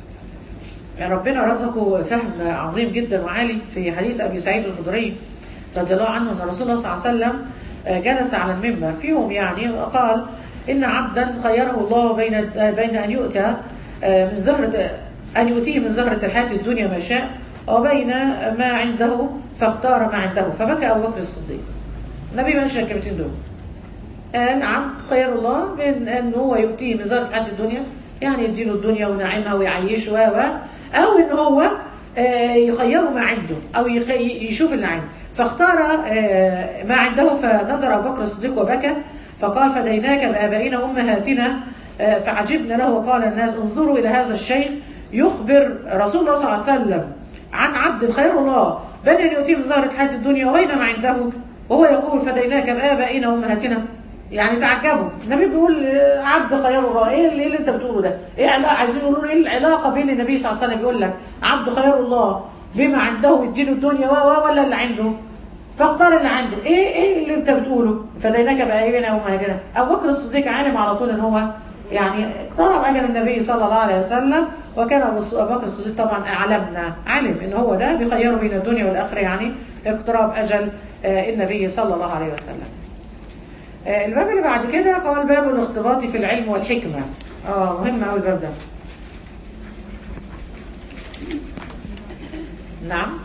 ربنا رزقه فهم عظيم جدا وعالي في حديث ابي سعيد الخدري رضي الله عنه ان رسول الله صلى الله عليه وسلم آه، جلس على المنبر فيهم يعني وقال ان عبدا خيره الله بين آه، بين ان يؤتى آه، من زهرة ان يؤتيه من زهرة الحياة الدنيا ما شاء وبين ما عنده فاختار ما عنده فبكى ابو بكر الصديق النبي ما قالش الكلمتين دول قال عبد خير الله بين ان هو يؤتيه من زهرة حياة الدنيا يعني يديله الدنيا ونعيمها ويعيشه و و او ان هو آه، يخيره ما عنده او يخ- يشوف اللي عنده فاختار آه، ما عنده فنظر ابو بكر الصديق وبكى فقال فديناك بابائنا وامهاتنا آه، فعجبنا له وقال الناس انظروا الى هذا الشيخ يخبر رسول الله صلى الله عليه وسلم عن عبد خير الله بل ان يؤتيه من زهرة حياة الدنيا وبين ما عنده وهو يقول فديناك بابائنا وامهاتنا يعني تعجبوا النبي بيقول آه، عبد خير الله ايه اللي, إيه اللي انت بتقوله ده ايه علاقه عايزين يقولوا ايه العلاقه بين النبي صلى الله عليه وسلم بيقول لك عبد خير الله بما عنده يديله الدنيا و و ولا اللي عنده فاختار اللي عنده ايه ايه اللي انت بتقوله فديناك بأيبنا ومهاجنا ابو بكر الصديق عالم على طول ان هو يعني اقترب اجل النبي صلى الله عليه وسلم وكان ابو الص- أبو بكر الصديق طبعا اعلمنا علم ان هو ده بيخيره بين الدنيا والاخره يعني اقتراب اجل آه، النبي صلى الله عليه وسلم آه، الباب اللي بعد كده قال باب الاختلاط في العلم والحكمة اه مهم قوي الباب ده نعم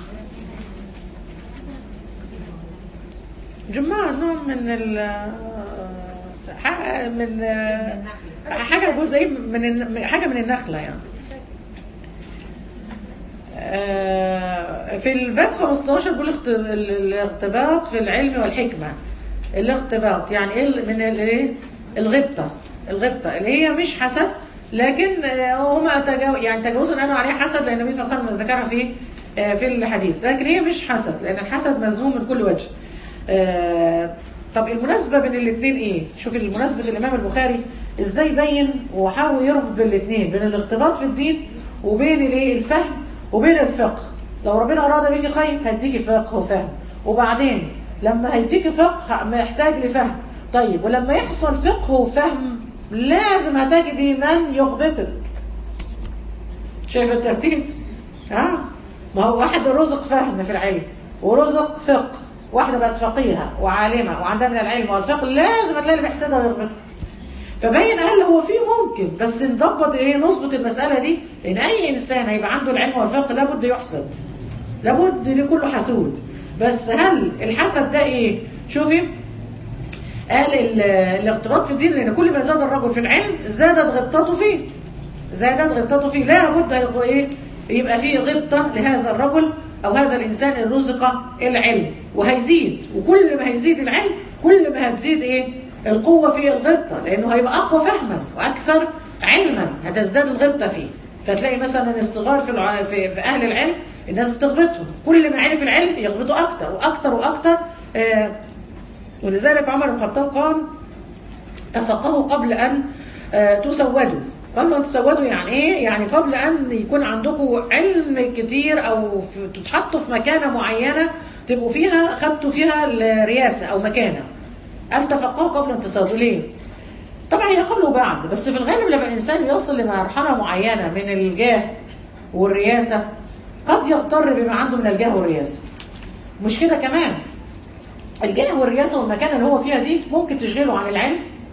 جماعة نوع من ال ح- من آه، حاجة جزء من الن- حاجة من النخلة يعني آه، في الباب 15 بيقول الاخت- ال- الاغتباط في العلم والحكمة الاغتباط يعني ايه ال- من الايه الغبطة الغبطة اللي هي مش حسد لكن آه، هما تجاو يعني تجاوزوا ان قالوا عليه حسد لان النبي صلى الله عليه وسلم ذكرها في آه، في الحديث لكن هي مش حسد لان الحسد مذموم من كل وجه آه، طب المناسبة بين الاثنين ايه شوف المناسبة الامام البخاري ازاي بين وحاول يربط بين الاثنين بين الاغتباط في الدين وبين الايه الفهم وبين الفقه لو ربنا اراد بيك خير هيديكي فقه وفهم وبعدين لما هيديكي فقه محتاج لفهم طيب ولما يحصل فقه وفهم لازم هتجدي من يغبطك شايف الترتيب ها ما هو واحد رزق فهم في العلم ورزق فقه واحدة بقت فقيهة وعالمة وعندها من العلم والفقه لازم هتلاقي اللي بيحسدها ويغبطها فبين قال هو في ممكن بس نضبط ايه نظبط المسألة دي لان اي انسان هيبقى عنده العلم والفقه لابد يحسد لابد لكله حسود بس هل الحسد ده ايه شوفي قال ال- الاغتباط في الدين لان كل ما زاد الرجل في العلم زادت غبطته فيه زادت غبطته فيه لابد هيبقى ايه يبقى فيه غبطة لهذا الرجل او هذا الانسان اللي رزق العلم وهيزيد وكل ما هيزيد العلم كل ما هتزيد ايه القوة في الغبطة لانه هيبقى اقوى فهما واكثر علما هتزداد الغبطة فيه فتلاقي مثلا الصغار في, الع... في في اهل العلم الناس بتغبطهم كل ما عرف العلم يغبطوا اكتر واكتر واكتر آه ولذلك عمر بن الخطاب قال تفقهوا قبل أن آه، تسودوا قبل أن تسودوا يعني إيه؟ يعني قبل أن يكون عندكم علم كتير أو في- تتحطوا في مكانة معينة تبقوا فيها خدتوا فيها الرياسة أو مكانة قال تفقهوا قبل أن تسودوا ليه؟ طبعا هي قبل وبعد بس في الغالب لما الإنسان يوصل لمرحلة معينة من الجاه والرياسة قد يغتر بما عنده من الجاه والرياسة مش كده كمان الجاه والرياسة والمكانة اللي هو فيها دي ممكن تشغله عن العلم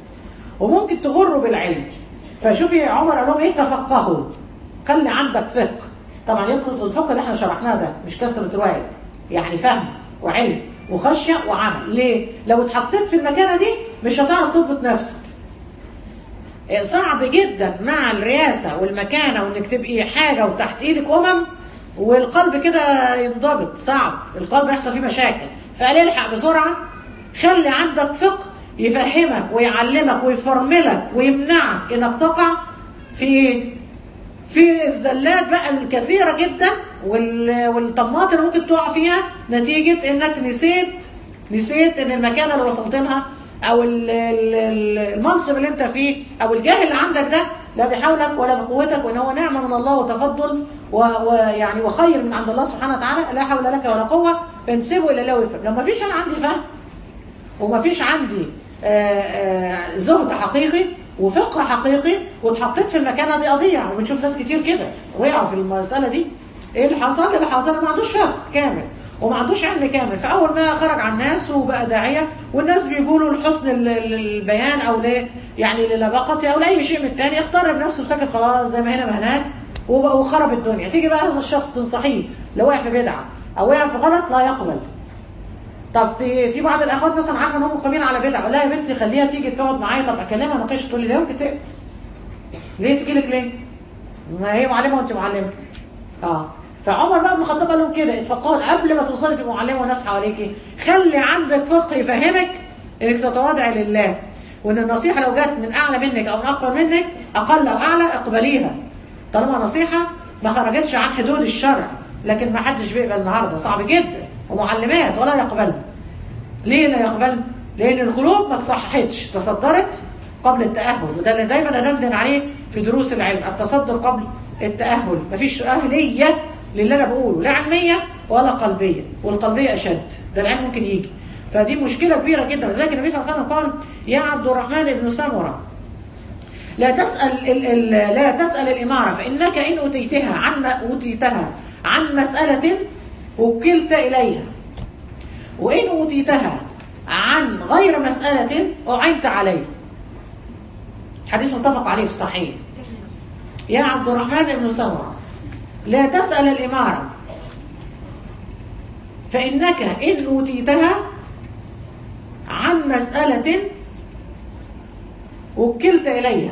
وممكن تغره بالعلم فشوفي عمر قال لهم ايه تفقهوا خلي عندك فقه طبعا يقصد الفقه اللي احنا شرحناه ده مش كسرة رواية يعني فهم وعلم وخشية وعمل ليه؟ لو اتحطيت في المكانة دي مش هتعرف تضبط نفسك إيه، صعب جدا مع الرئاسة والمكانة وانك تبقي حاجة وتحت ايدك امم والقلب كده ينضبط صعب القلب يحصل فيه مشاكل فقال الحق بسرعة خلي عندك فقه يفهمك ويعلمك ويفرملك ويمنعك انك تقع في ايه؟ في الزلات بقى الكثيرة جدا وال- والطماط اللي ممكن تقع فيها نتيجة انك نسيت نسيت ان المكانة اللي وصلت لها او ال- ال- ال- المنصب اللي انت فيه او الجاه اللي عندك ده لا بحولك ولا بقوتك وان هو نعمة من الله وتفضل و- ويعني وخير من عند الله سبحانه وتعالى لا حول لك ولا قوة فانسبه الى الله ويفهم لو ما فيش انا عندي فهم وما فيش عندي آه، آه، زهد حقيقي وفقه حقيقي واتحطيت في المكانه دي اضيع وبنشوف ناس كتير كده وقعوا في المساله دي ايه اللي حصل اللي حصل ما عندوش فقه كامل وما عندوش علم كامل فاول ما خرج على الناس وبقى داعيه والناس بيقولوا لحسن ال- ال- البيان او ل يعني للباقته او لاي شيء من التاني اختار بنفسه فاكر خلاص زي ما هنا ما هناك وبقى وخرب الدنيا تيجي بقى هذا الشخص تنصحيه لو وقع في بدعه او وقع في غلط لا يقبل طب في في بعض الاخوات مثلا عارفه ان هم مقيمين على بدعه أقول لها يا بنتي خليها تيجي تقعد معايا طب اكلمها ما كانش تقول لي ليه ممكن تقبل ليه تجي لك ليه؟ ما هي معلمه وانت معلمه اه فعمر بقى بن الخطاب قال لهم كده اتفقهوا قبل ما توصلي تبقى معلمه وناس حواليكي خلي عندك فقه يفهمك انك تتواضعي لله وان النصيحه لو جت من اعلى منك او من اقوى منك اقل او اعلى اقبليها طالما نصيحه ما خرجتش عن حدود الشرع لكن ما حدش بيقبل النهارده صعب جدا ومعلمات ولا يقبل ليه لا يقبل؟ لان القلوب ما تصححتش تصدرت قبل التأهل وده اللي دايما ادندن عليه في دروس العلم التصدر قبل التأهل مفيش أهلية للي أنا بقوله لا علمية ولا قلبية والقلبية أشد ده العلم ممكن يجي فدي مشكلة كبيرة جدا لذلك النبي صلى الله عليه وسلم قال يا عبد الرحمن بن سمرة لا تسأل ال ال لا تسأل الإمارة فإنك إن أوتيتها عن ما أوتيتها عن مسألة وكلت إليها وإن أوتيتها عن غير مسألة أعنت عليه حديث متفق عليه في الصحيح يا عبد الرحمن بن سمرة لا تسأل الإمارة فإنك إن أوتيتها عن مسألة وكلت إليها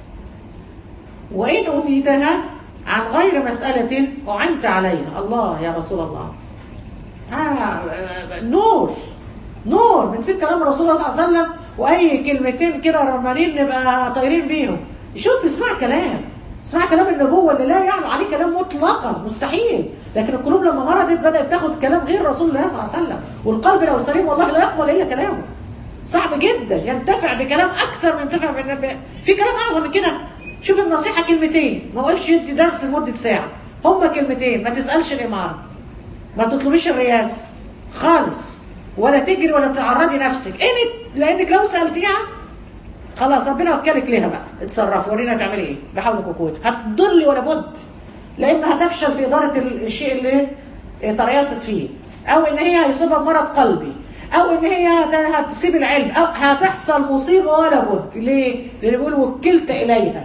وإن أوتيتها عن غير مسألة أعنت عليها الله يا رسول الله آه نور نور بنسيب كلام رسول الله صلى الله عليه وسلم واي كلمتين كده رمانين نبقى طايرين بيهم شوف اسمع كلام اسمع كلام النبوة اللي لا يعلو عليه كلام مطلقا مستحيل لكن القلوب لما مرضت بدأت تاخد كلام غير رسول الله صلى الله عليه وسلم والقلب لو سليم والله لا يقبل إلا كلامه صعب جدا ينتفع بكلام أكثر من ينتفع بالنبي في كلام أعظم من كده شوف النصيحة كلمتين ما وقفش يدي درس لمدة ساعة هما كلمتين ما تسألش الإمارة ما تطلبيش الرئاسة خالص ولا تجري ولا تعرضي نفسك إنك لأنك لو سألتيها خلاص ربنا وكلك ليها بقى اتصرفي ورينا تعملي ايه بحولك وقوتك هتضلي ولا بد لا اما هتفشل في اداره الشيء اللي تريست فيه او ان هي هيصيبها بمرض قلبي او ان هي هتسيب العلم او هتحصل مصيبه ولا بد ليه؟ لان بيقول وكلت اليها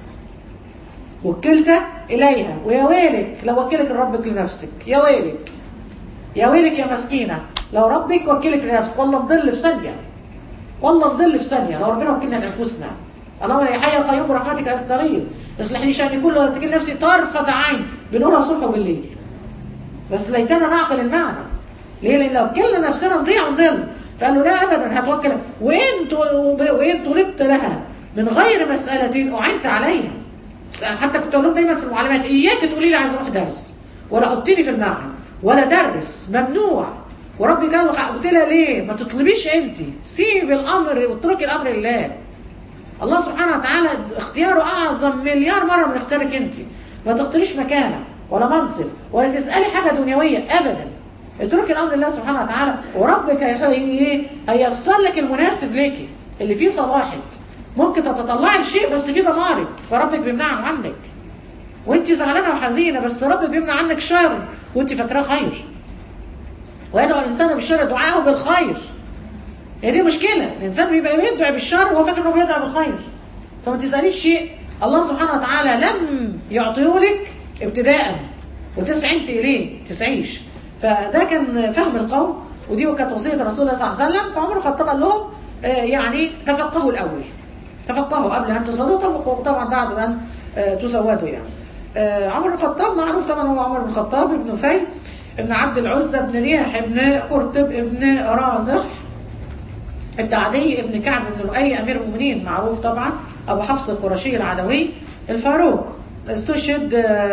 وكلت اليها ويا ويلك لو وكلك ربك لنفسك يا ويلك يا ويلك يا مسكينه لو ربك وكلك لنفسك والله نضل في ثانيه والله نضل في ثانيه لو ربنا وكلنا لانفسنا اللهم يا حي يا قيوم برحمتك استغيث اصلح لي شاني كله واتكل نفسي طرفه عين بنقولها صبح وبالليل بس ليتنا نعقل المعنى ليه لان لو كلنا نفسنا نضيع ونضل فقال له لا ابدا هتوكل وان وان طلبت لها من غير مساله اعنت عليها حتى كنت اقول لهم دايما في المعلومات اياك تقولي لي عايز اروح درس ولا حطيني في المعهد ولا درس ممنوع وربي قال قلت لها ليه ما تطلبيش انت سيب الامر واتركي الامر لله الله سبحانه وتعالى اختياره اعظم مليار مره من اختيارك انت ما تختاريش مكانه ولا منصب ولا تسالي حاجه دنيويه ابدا اتركي الامر لله سبحانه وتعالى وربك هييسر لك المناسب ليكي اللي فيه صلاحك ممكن تتطلعي لشيء بس فيه دمارك فربك بيمنعه عنك وانت زعلانه وحزينه بس ربك بيمنع عنك شر وانت فاكراه خير ويدعو الانسان بالشر دعاءه بالخير هي دي مشكله الانسان بيبقى بيدعي بالشر وهو فاكر انه بيدعي بالخير فما تساليش شيء الله سبحانه وتعالى لم يعطيه لك ابتداء وتسعي انت اليه تسعيش فده كان فهم القوم ودي كانت وصيه رسول الله صلى الله عليه وسلم فعمر الخطاب قال لهم آه يعني تفقهوا الاول تفقهوا قبل ان تصلوا طبعا بعد ان آه تسودوا يعني آه عمر الخطاب معروف طبعا هو عمر بن الخطاب ابن في ابن عبد العزى ابن رياح ابن قرطب ابن رازح ابن عدي ابن كعب بن لؤي امير المؤمنين معروف طبعا ابو حفص القرشي العدوي الفاروق استشهد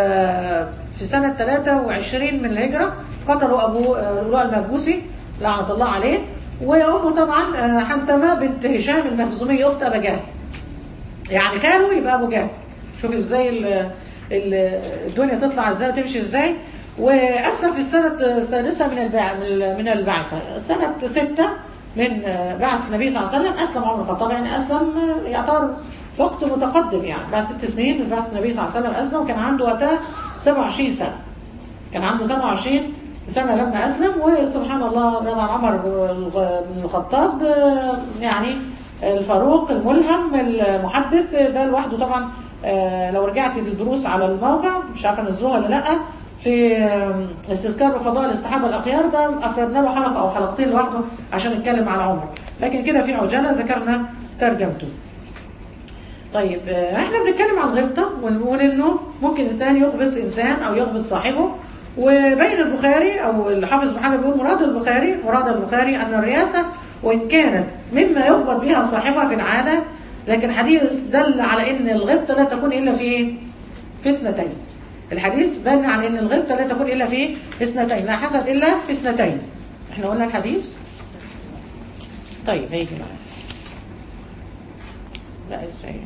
في سنة 23 من الهجرة قتلوا أبو لؤلؤ المجوسي لعنة الله عليه وأمه طبعا حنتمة بنت هشام المخزومية أخت أبا جهل يعني خاله يبقى أبو جهل شوف ازاي ال ال الدنيا تطلع ازاي وتمشي ازاي وأسلم في السنة السادسة من من البعثة سنة ستة من بعث النبي صلى الله عليه وسلم أسلم عمر الخطاب يعني أسلم يعتبر في وقت متقدم يعني بعد ست سنين من بعث النبي صلى الله عليه وسلم أسلم كان عنده وقتها 27 سنة كان عنده 27 سنة لما أسلم وسبحان الله طبعا عمر بن الخطاب آه، يعني الفاروق الملهم المحدث ده لوحده طبعا آه، لو رجعتي للدروس على الموقع مش عارفه نزلوها ولا لا في آه، استذكار بفضائل الصحابه الاخيار ده افردنا له حلقه او حلقتين لوحده عشان نتكلم على عمر لكن كده في عجاله ذكرنا ترجمته طيب آه، احنا بنتكلم عن الغبطه ونقول انه ممكن انسان يغبط انسان او يغبط صاحبه وبين البخاري او الحافظ بن حجر بيقول مراد البخاري مراد البخاري ان الرياسه وان كانت مما يغبط بها صاحبها في العاده لكن حديث دل على ان الغبطه لا تكون الا في ايه؟ في اثنتين. الحديث بان على ان الغبطه لا تكون الا في اثنتين، لا حسد الا في اثنتين. احنا قلنا الحديث؟ طيب هيجي معانا. لا ازاي؟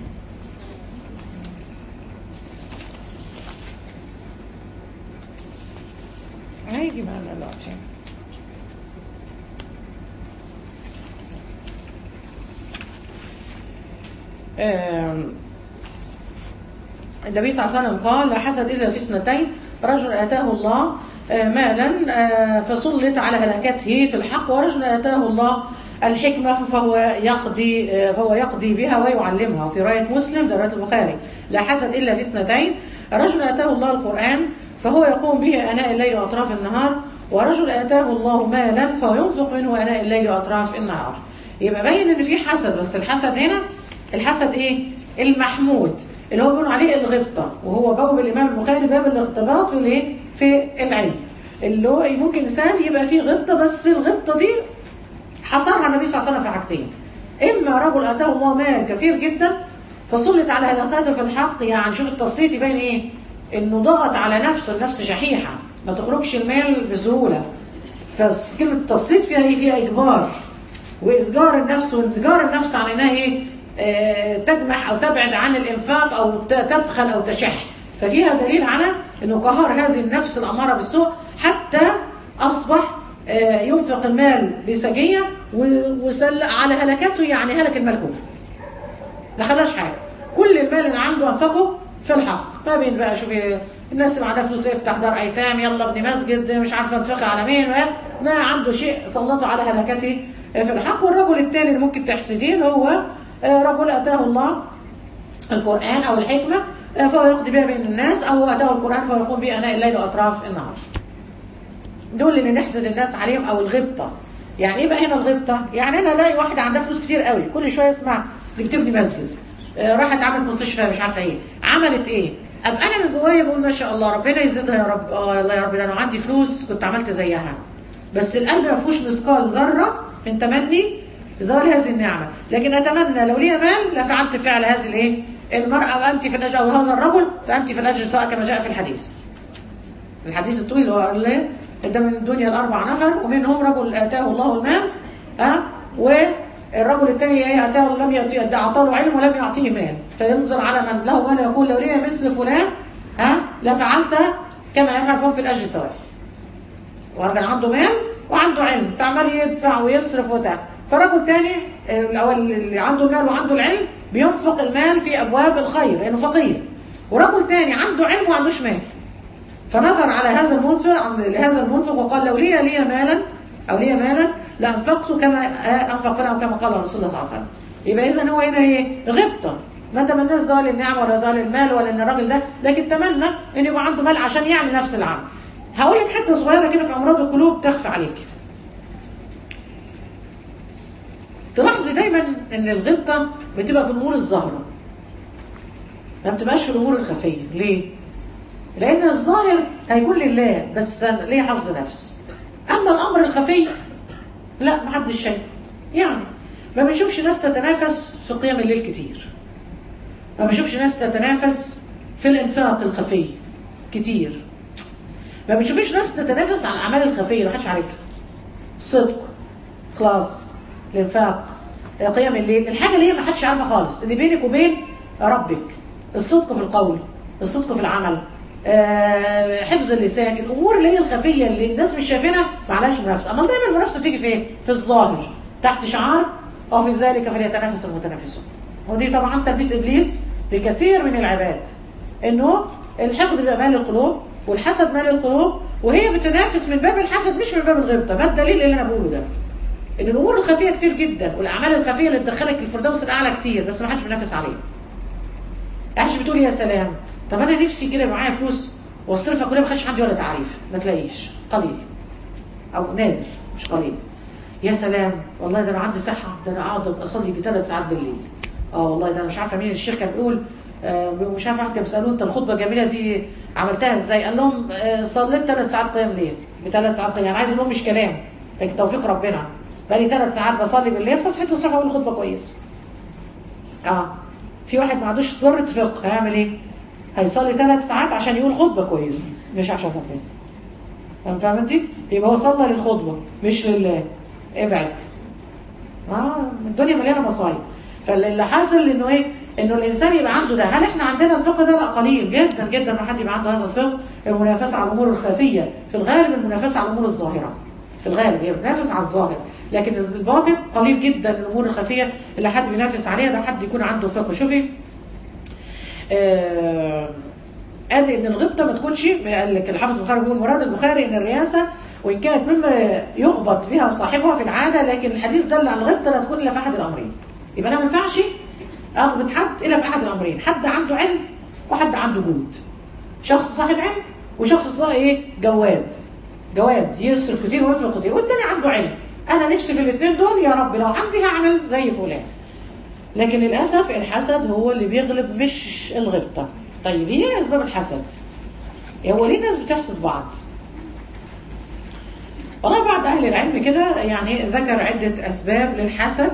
هيجي معانا دلوقتي. آم، النبي صلى الله عليه وسلم قال لا حسد الا في اثنتين رجل اتاه الله آه، مالا آه، فسلط على هلكته في الحق ورجل اتاه الله الحكمة فهو يقضي آه، فهو يقضي بها ويعلمها وفي رواية مسلم ده رواية البخاري لا حسد إلا في اثنتين رجل آتاه الله القرآن فهو يقوم به آناء الليل وأطراف النهار ورجل آتاه الله مالا فهو ينفق منه آناء الليل وأطراف النهار يبقى باين إن في حسد بس الحسد هنا الحسد إيه؟ المحمود اللي هو بيقولوا عليه الغبطة وهو باب الإمام البخاري باب الاغتباط في الإيه؟ في العلم اللي هو ممكن إنسان يبقى فيه غبطة بس الغبطة دي حصرها النبي صلى الله عليه وسلم في حاجتين اما رجل اتاه الله مال كثير جدا فسلط على هلاكاته في الحق يعني شوف التسليط يبين ايه انه ضغط على نفسه النفس شحيحه ما تخرجش المال بسهوله فكلمه التسليط فيها ايه فيها اجبار واسجار النفس وانزجار النفس عن انها ايه آه تجمح او تبعد عن الانفاق او ت- تبخل او تشح ففيها دليل على انه قهر هذه النفس الاماره بالسوء حتى اصبح آه، ينفق المال بسجية و- وسل على هلكته يعني هلك المال كله ما خلاش حاجة كل المال اللي عنده أنفقه في الحق ما بين بقى شوفي الناس اللي معاها فلوس يفتح دار أيتام يلا ابني مسجد مش عارفة انفقها على مين ما- ما عنده شيء سلطه على هلكته في الحق والرجل الثاني اللي ممكن تحسديه اللي هو آه، رجل أتاه الله القرآن أو الحكمة آه، فهو يقضي بها بين الناس أو أتاه القرآن فهو يقوم به أناء الليل وأطراف النهار دول اللي نحسد الناس عليهم او الغبطه يعني ايه بقى هنا الغبطه يعني انا الاقي واحده عندها فلوس كتير قوي كل شويه اسمع دي بتبني مسجد آه، راحت عملت مستشفى مش عارفه ايه عملت ايه ابقى انا من جوايا بقول ما شاء الله ربنا يزيدها يا رب اه الله يا رب انا لو عندي فلوس كنت عملت زيها بس القلب ما فيهوش مثقال ذره من تمني زوال هذه النعمه لكن اتمنى لو لي مال لفعلت فعل هذه الايه المراه وانت في الاجر او هذا الرجل فانت في الاجر سواء كما جاء في الحديث الحديث الطويل اللي هو قال ليه ده من الدنيا الاربع نفر ومنهم رجل اتاه الله المال ها والرجل الثاني ايه اتاه لم يعطيه اعطاه له علم ولم يعطيه مال فينظر على من له مال يقول لو لي مثل فلان ها لفعلت كما يفعل فهم في الاجر سواء ورجل عنده مال وعنده علم فعمال يدفع ويصرف وبتاع فرجل تاني آه، الاول اللي عنده المال وعنده العلم بينفق المال في ابواب الخير لانه فقير ورجل تاني عنده علم وما عندوش مال فنظر على هذا المنفق لهذا المنفق وقال لو لي لي مالا او لي مالا لانفقت كما انفق فلان كما قال رسول الله صلى الله عليه وسلم يبقى اذا هو هنا ايه غبطه ما تمناش زوال النعمه ولا زوال المال ولا ان الراجل ده لكن تمنى ان يبقى عنده مال عشان يعمل نفس العمل هقول لك حته صغيره كده في امراض القلوب تخفى عليك كده تلاحظي دايما ان الغبطه بتبقى في الامور الظاهره ما بتبقاش في الامور الخفيه ليه لان الظاهر هيكون لله بس ليه حظ نفس اما الامر الخفي لا محدش شايفه يعني ما بنشوفش ناس تتنافس في قيام الليل كتير ما بنشوفش ناس تتنافس في الانفاق الخفي كتير ما بنشوفش ناس تتنافس على الاعمال الخفيه ما حدش عارفها الصدق خلاص الانفاق قيام الليل الحاجه اللي هي ما حدش عارفها خالص اللي بينك وبين ربك الصدق في القول الصدق في العمل آه، حفظ اللسان الامور اللي هي الخفيه اللي الناس مش شايفينها معلهاش منافسه اما دايما المنافسه بتيجي فين في الظاهر تحت شعار او في ذلك فليتنافس المتنافسون ودي طبعا تلبيس ابليس لكثير من العباد انه الحقد بيبقى مال القلوب والحسد مال القلوب وهي بتنافس من باب الحسد مش من باب الغبطه ما الدليل اللي انا بقوله ده ان الامور الخفيه كتير جدا والاعمال الخفيه اللي تدخلك الفردوس الاعلى كتير بس ما حدش بينافس عليها عايش بتقول يا سلام طب انا نفسي كده معايا فلوس واصرفها كلها ما خدش عندي ولا تعريف ما تلاقيش قليل او نادر مش قليل يا سلام والله ده انا عندي صحه ده انا اقعد اصلي ثلاث ساعات بالليل اه والله ده انا مش عارفه مين الشيخ كان بيقول آه مش عارفه واحد كان بيسالوه انت الخطبه الجميله دي عملتها ازاي؟ قال لهم آه صليت ثلاث ساعات قيام ليل بثلاث ساعات قيام يعني عايز اقول لهم مش كلام لكن توفيق ربنا بقالي ثلاث ساعات بصلي بالليل فصحيت الصبح اقول خطبه كويس اه في واحد ما عندوش ذره فقه هيعمل ايه؟ هيصلي ثلاث ساعات عشان يقول خطبه كويسه مش عشان ربنا فاهم انت؟ يبقى هو صلى للخطبه مش لله ابعد اه الدنيا مليانه مصايب فاللي حاصل انه ايه؟ انه الانسان يبقى عنده ده، هل احنا عندنا الفقه ده؟ لا قليل جدا جدا ما حد يبقى عنده هذا الفقه، المنافسه على الامور الخفيه، في الغالب المنافسه على الامور الظاهره. في الغالب هي بتنافس على الظاهر، لكن الباطن قليل جدا الامور الخفيه اللي حد بينافس عليها ده حد يكون عنده فقه، شوفي آه قال ان الغبطه ما تكونش قال لك الحافظ البخاري بيقول مراد البخاري ان الرئاسه وان كانت مما يغبط بها صاحبها في العاده لكن الحديث دل على الغبطه لا تكون الا في احد الامرين. يبقى انا ما ينفعش اغبط حد الا في احد الامرين، حد عنده علم وحد عنده جود. شخص صاحب علم وشخص صاحب ايه؟ جواد. جواد يصرف كتير وينفق كتير والتاني عنده علم. انا نفسي في الاثنين دول يا رب لو عندي هعمل زي فلان. لكن للاسف الحسد هو اللي بيغلب مش الغبطه. طيب ايه اسباب الحسد؟ هو ليه الناس بتحسد بعض؟ والله بعض اهل العلم كده يعني ذكر عده اسباب للحسد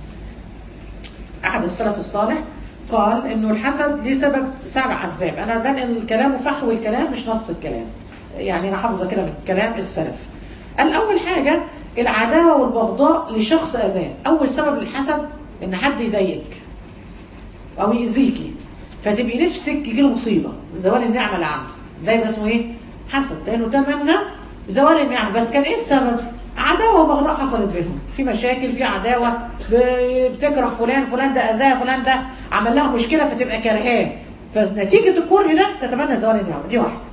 احد السلف الصالح قال انه الحسد ليه سبب سبع اسباب انا بنقل الكلام وفحوى الكلام مش نص الكلام يعني انا حافظه كده من كلام السلف قال اول حاجه العداوه والبغضاء لشخص اذاه اول سبب للحسد ان حد يضايقك او يأذيكي فتبقي نفسك يجيله مصيبه زوال النعمه اللي عنده ده يبقى اسمه ايه؟ حسد لانه تمنى زوال النعمه بس كان ايه السبب؟ عداوه وبغضاء حصلت بينهم في مشاكل في عداوه بتكره فلان فلان ده اذاه فلان ده عمل لها مشكله فتبقى كرهاه فنتيجه الكره ده تتمنى زوال النعمه دي واحده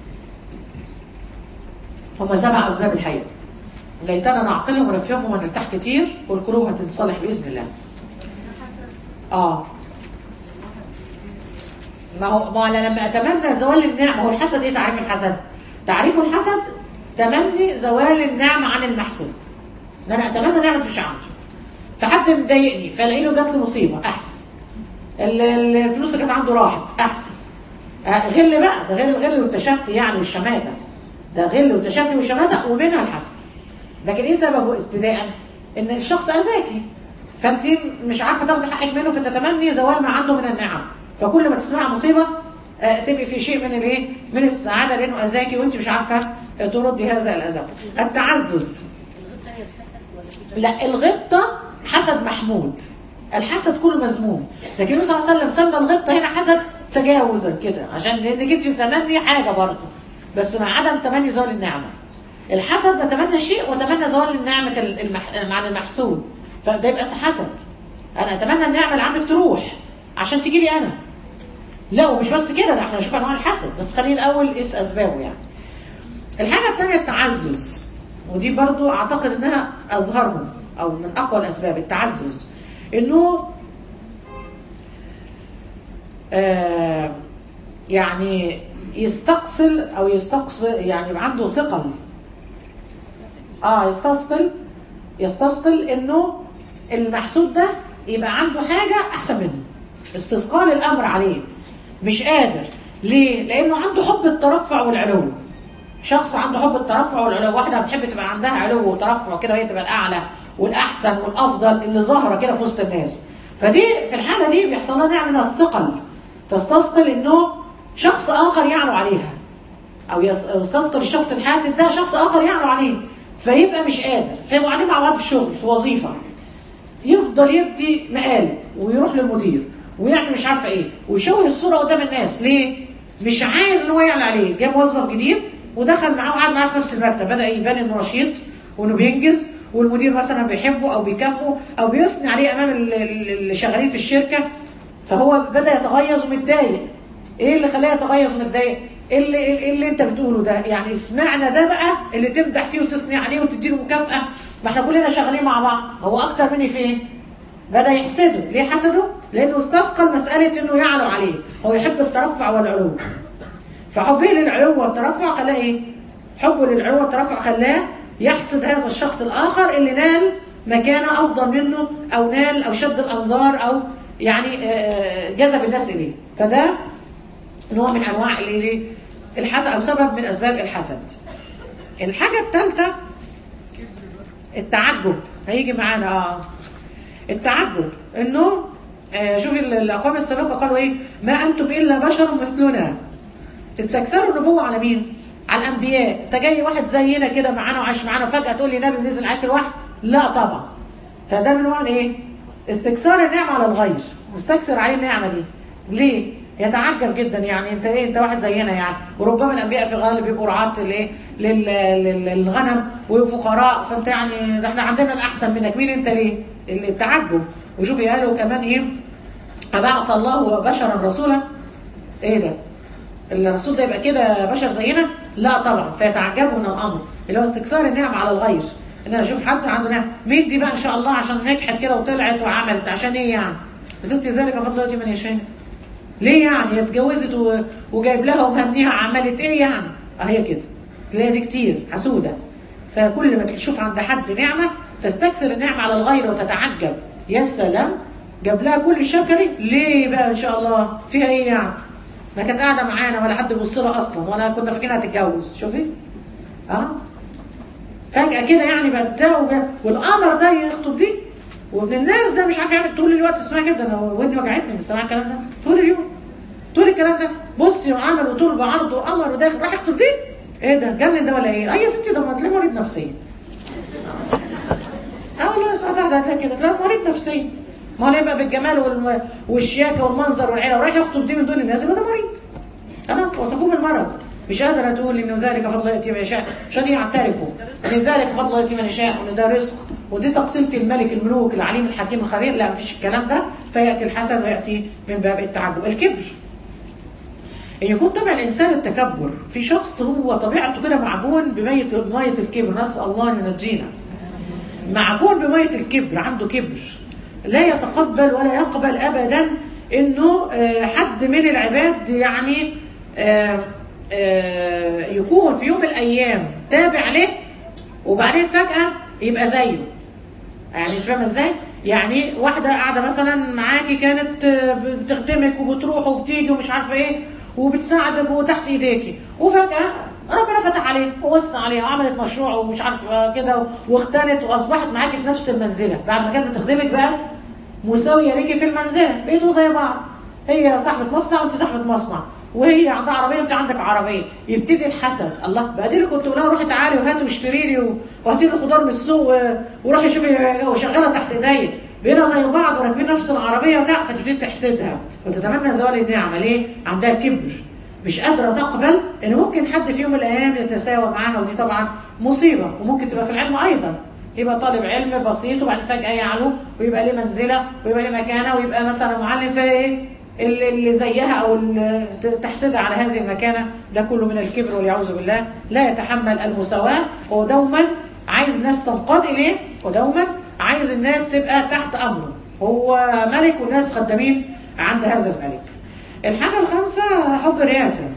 هما سبع اسباب الحقيقه ليتنا نعقلهم ونفهمهم ونرتاح كتير والقلوب هتنصلح باذن الله اه ما هو ما انا لما اتمنى زوال النعمه هو الحسد ايه تعريف الحسد؟ تعريف الحسد تمني زوال النعمه عن المحسود. ان انا اتمنى نعمه مش عنده. فحد مضايقني فالاقي له جات له مصيبه احسن. الفلوس اللي كانت عنده راحت احسن. غل بقى ده غير الغل والتشفي يعني والشماته. ده غل وتشفي وشماته ومنها الحسد. لكن ايه سببه ابتداء؟ ان الشخص اذاكي. فانت مش عارفه تاخدي حقك منه فتتمني زوال ما عنده من النعم. فكل ما تسمع مصيبه آه تبقي في شيء من الايه؟ من السعاده لانه اذاكي وانت مش عارفه تردي هذا الاذى. التعزز. لا الغبطه حسد محمود. الحسد كله مذموم. لكن النبي صلى الله عليه وسلم سمى الغبطه هنا حسد تجاوزا كده عشان لانك انت بتمني حاجه برضه بس مع عدم تمني زوال النعمه. الحسد بتمنى شيء وتمنى زوال النعمه المح... عن المحسود. فده يبقى حسد. انا اتمنى النعمه اللي عندك تروح عشان تجي لي انا. لا ومش بس كده ده احنا نشوف انواع الحسد بس خلينا الاول قيس اسبابه يعني. الحاجه الثانيه التعزز ودي برضو اعتقد انها اظهرهم او من اقوى الاسباب التعزز انه آه يعني يستقصل او يستقصل يعني يبقى عنده ثقل اه يستثقل يستثقل انه المحسود ده يبقى عنده حاجه احسن منه استثقال الامر عليه مش قادر ليه؟ لانه عنده حب الترفع والعلو شخص عنده حب الترفع والعلو واحده بتحب تبقى عندها علو وترفع كده وهي تبقى الاعلى والاحسن والافضل اللي ظاهره كده في وسط الناس فدي في الحاله دي بيحصل لها نوع من الثقل تستثقل انه شخص اخر يعلو عليها او يستثقل الشخص الحاسد ده شخص اخر يعلو عليه فيبقى مش قادر فيبقوا قاعدين مع بعض في شغل في وظيفه يفضل يدي مقال ويروح للمدير ويعمل مش عارفه ايه ويشوه الصوره قدام الناس ليه؟ مش عايز ان هو يعلى عليه جه موظف جديد ودخل معاه وقعد معاه في نفس المكتب بدا يبان انه نشيط وانه بينجز والمدير مثلا بيحبه او بيكافئه او بيثني عليه امام اللي شغالين في الشركه فهو بدا يتغيظ ومتضايق ايه اللي خلاه يتغيظ ومتضايق اللي اللي انت بتقوله ده يعني اسمعنا ده بقى اللي تمدح فيه وتثني عليه وتديله مكافاه ما احنا كلنا شغالين مع بعض هو اكتر مني فين بدا يحسده ليه حسده لانه استثقل مساله انه يعلو عليه هو يحب الترفع والعلو فحبه للعلو والترفع خلاه ايه حبه للعلو والترفع خلاه يحسد هذا الشخص الاخر اللي نال مكانه افضل منه او نال او شد الانظار او يعني آه، جذب الناس اليه فده نوع من انواع الايه الحسد او سبب من اسباب الحسد الحاجه الثالثه التعجب هيجي معانا اه التعجب انه آه شوفي ال- الاقوام السابقه قالوا ايه ما انتم الا بشر مثلنا استكثروا النبوه على مين على الانبياء انت جاي واحد زينا كده معانا وعايش معانا فجاه تقول لي نبي نزل عليك الوحي لا طبعا فده من نوع ايه استكثار النعمه على الغير مستكثر عليه النعمه دي ليه يتعجب جدا يعني انت ايه انت واحد زينا يعني وربما الانبياء في غالب يبقوا رعاة للايه لل- لل- للغنم وفقراء فانت يعني ده احنا عندنا الاحسن منك مين انت ليه التعجب وشوفي قالوا كمان ايه أبعث الله بشرا رسولا ايه ده الرسول ده يبقى كده بشر زينا لا طبعا فيتعجبوا من الامر اللي هو استكثار النعم على الغير ان انا اشوف حد عنده نعم مين دي بقى ان شاء الله عشان نجحت كده وطلعت وعملت عشان ايه يعني بس انت ذلك فضل يؤتي من يشاء ليه يعني هي اتجوزت و- وجايب لها ومهنيها عملت ايه يعني اهي كده تلاقي دي كتير حسوده فكل ما تشوف عند حد نعمه تستكثر النعمه على الغير وتتعجب يا سلام جاب لها كل الشبكه دي ليه بقى ان شاء الله فيها ايه يعني ما كانت قاعده معانا ولا حد بيبص لها اصلا ولا كنا فاكرينها هتتجوز شوفي اه فجاه كده يعني بقت ده وجا- والقمر ده يخطب دي وابن الناس ده مش عارف يعمل طول الوقت اسمها كده انا ودني وجعتني من سماع الكلام ده طول اليوم طول الكلام ده بصي وعمل وطول بعرض وقمر وداخل راح يخطب دي ايه ده جنن ده ولا ايه؟ اي يا ستي ده ما تلاقيه مريض نفسيا اه والله ساعات واحده هتلاقي كده تلاقيه مريض نفسيا ما هو يبقى بالجمال والم... والشياكه والمنظر والعيله ورايح يخطب دي من دون الناس يبقى ده مريض خلاص وصفوه بالمرض مش قادره تقول ان ذلك فضل ياتي من يشاء عشان يعترفوا ان ذلك فضل ياتي من يشاء وان ده رزق ودي تقسيمه الملك الملوك العليم الحكيم الخبير لا مفيش الكلام ده فياتي الحسد وياتي من باب التعجب الكبر ان يكون طبع الانسان التكبر في شخص هو طبيعته كده معجون بميه بميه الكبر نسال الله ان ينجينا معجون بميه الكبر عنده كبر لا يتقبل ولا يقبل ابدا انه آه، حد من العباد يعني آه، آه، يكون في يوم من الايام تابع له وبعدين فجاه يبقى زيه يعني انت فاهمه ازاي؟ يعني واحده قاعده مثلا معاكي كانت آه، بتخدمك وبتروح وبتيجي ومش عارفه ايه وبتساعدك وتحت ايديكي وفجاه ربنا فتح عليها ووسع عليها وعملت مشروع ومش عارفه كده واختنت واصبحت معاكي في نفس المنزله بعد ما كانت بتخدمك بقت مساويه ليكي في المنزله بقيتوا زي بعض هي صاحبه مصنع وانت صاحبه مصنع وهي عندها عربيه وانت عندك عربيه يبتدي الحسد الله بقى دي اللي كنت بقول لها روحي تعالي وهاتي واشتري لي و- وهاتي لي خضار من السوق و- وروحي شوفي وشغاله تحت ايديا بقينا زي بعض وراكبين نفس العربيه وبتاع فتبتدي تحسدها وتتمنى زوال النعمه ليه؟ عندها كبر مش قادره تقبل ان ممكن حد في يوم من الايام يتساوى معاها ودي طبعا مصيبه وممكن تبقى في العلم ايضا يبقى طالب علم بسيط وبعدين فجاه يعلو ويبقى ليه منزله ويبقى ليه مكانه ويبقى مثلا معلم في ايه اللي اللي زيها او اللي تحسدها على هذه المكانه ده كله من الكبر والعياذ بالله لا يتحمل المساواه هو دوما عايز الناس تنقاد اليه ودوما عايز الناس تبقى تحت امره هو ملك والناس خدامين عند هذا الملك الحاجه الخامسه حب الرئاسه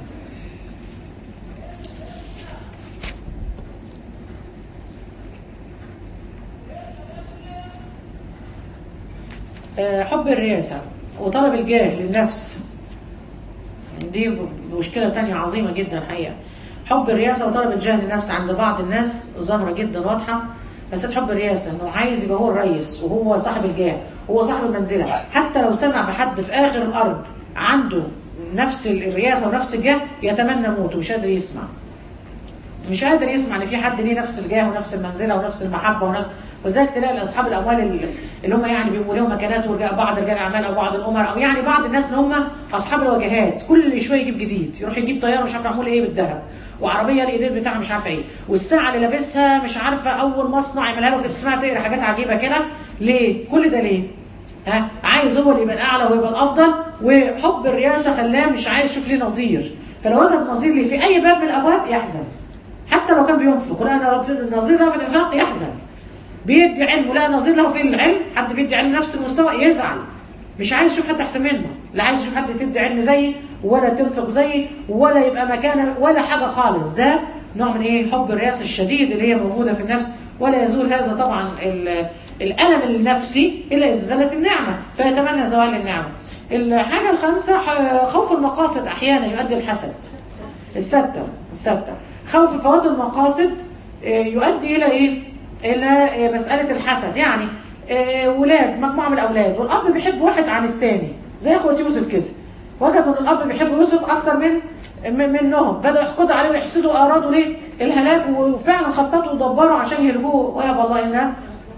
آه، حب الرئاسة وطلب الجاه للنفس دي مشكلة تانية عظيمة جدا حقيقة حب الرئاسة وطلب الجاه للنفس عند بعض الناس ظاهرة جدا واضحة بس حب الرئاسة انه عايز يبقى هو الرئيس وهو صاحب الجاه وهو صاحب المنزلة حتى لو سمع بحد في آخر الأرض عنده نفس الرئاسة ونفس الجاه يتمنى موته مش قادر يسمع مش قادر يسمع ان في حد ليه نفس الجاه ونفس المنزله ونفس المحبه ونفس ولذلك تلاقي اصحاب الاموال ال- اللي هم يعني بيبقوا لهم مكانات ورجال بعض رجال الاعمال او بعض الامراء او يعني بعض الناس اللي هم اصحاب الوجهات كل شويه يجيب جديد يروح يجيب طياره مش عارف معمول ايه بالذهب وعربيه الايدين بتاعها مش عارفه ايه والساعه اللي لابسها مش عارفه اول مصنع يعملها له كنت سمعت تقرا حاجات عجيبه كده ليه؟ كل ده ليه؟ ها عايز هو اللي يبقى الاعلى ويبقى الافضل وحب الرئاسه خلاه مش عايز يشوف ليه نظير فلو وجد نظير لي في اي باب من الابواب يحزن حتى لو كان بينفق لا نظير له في الانفاق يحزن بيدي علم ولا نظير له في العلم حد بيدي علم نفس المستوى يزعل مش عايز يشوف حد احسن منه لا عايز يشوف حد تدي علم زيي ولا تنفق زيي ولا يبقى مكانه ولا حاجه خالص ده نوع من ايه حب الرئاسه الشديد اللي هي موجوده في النفس ولا يزول هذا طبعا ال- الالم النفسي الا اذا زالت النعمه فيتمنى زوال النعمه الحاجه الخامسه ح- خوف المقاصد احيانا يؤدي الحسد الستة الستة خوف فوات المقاصد آه، يؤدي إلى إيه؟ إلى آه، مسألة الحسد يعني آه، ولاد مجموعة من الأولاد والأب بيحب واحد عن التاني زي أخوة يوسف كده وجدوا إن الأب بيحب يوسف أكتر من من- منهم بدأوا يحقدوا عليه ويحسدوا أرادوا ليه الهلاك وفعلا خططوا ودبروا عشان يهلكوه ويا الله إنها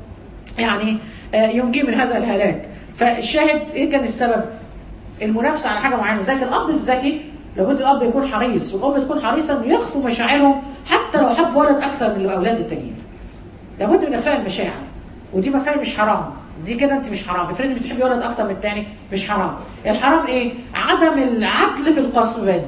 يعني آه، ينجيه من هذا الهلاك فالشاهد ايه كان السبب المنافسه على حاجه معينه ذاك الاب الذكي لابد الاب يكون حريص والام تكون حريصه انه يخفوا مشاعرهم حتى لو حب ولد اكثر من الاولاد التانيين لابد من اخفاء المشاعر ودي مفاهيم مش حرام دي كده انت مش حرام افرضي بتحبي ولد اكتر من التاني مش حرام الحرام ايه عدم العدل في القسم بينهم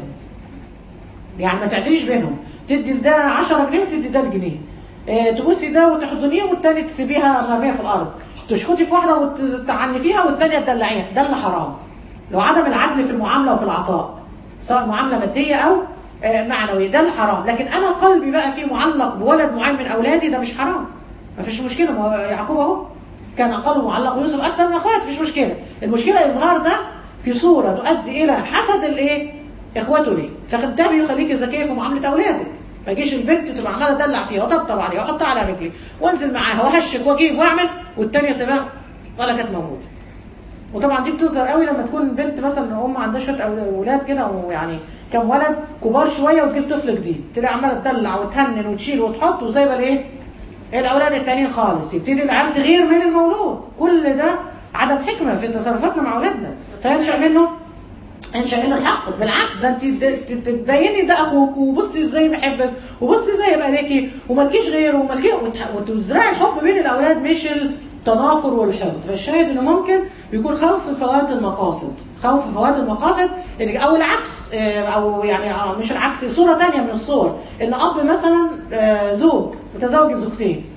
يعني ما تعدليش بينهم تدي لده 10 جنيه وتدي ده الجنيه آه، تبوسي ده وتحضنيه والتاني تسيبيها مرميه في الارض تشخطي في واحده وتعنفيها والتانيه تدلعيها ده اللي حرام لو عدم العدل في المعامله وفي العطاء سواء معامله ماديه او آه، معنويه ده الحرام لكن انا قلبي بقى فيه معلق بولد معين من اولادي ده مش حرام ما فيش مشكله ما هو يعقوب اهو كان قلبه معلق بيوسف اكتر من اخواته مفيش مشكله المشكله اظهار ده في صوره تؤدي الى حسد الايه اخواته ليه فانتبهي وخليكي ذكيه في معامله اولادك ما يجيش البنت تبقى عماله ادلع فيها وطبطب عليها واحطها على رجلي وانزل معاها وهشك واجيب واعمل والتانيه سيبها ولا كانت موجوده وطبعا دي بتظهر قوي لما تكون بنت مثلا ام عندها شويه أول- اولاد كده ويعني كم ولد كبار شويه وتجيب طفل جديد تلاقي عماله تدلع وتهنن وتشيل وتحط وسايبه الايه؟ الاولاد التانيين خالص يبتدي العيال تغير من المولود كل ده عدم حكمه في تصرفاتنا مع اولادنا فينشا منه انشا منه الحق بالعكس ده انت د- ت- تبيني ده اخوك وبصي ازاي بيحبك وبصي ازاي يبقى ليكي ومالكيش غيره ومالكيش وتح- وتزرعي الحب بين الاولاد مش التنافر والحقد فالشاهد انه ممكن يكون خوف فوات المقاصد خوف فوات المقاصد اللي- او العكس آه، او يعني آه، مش العكس صوره تانية من الصور ان اب مثلا آه، زوج متزوج زوجتين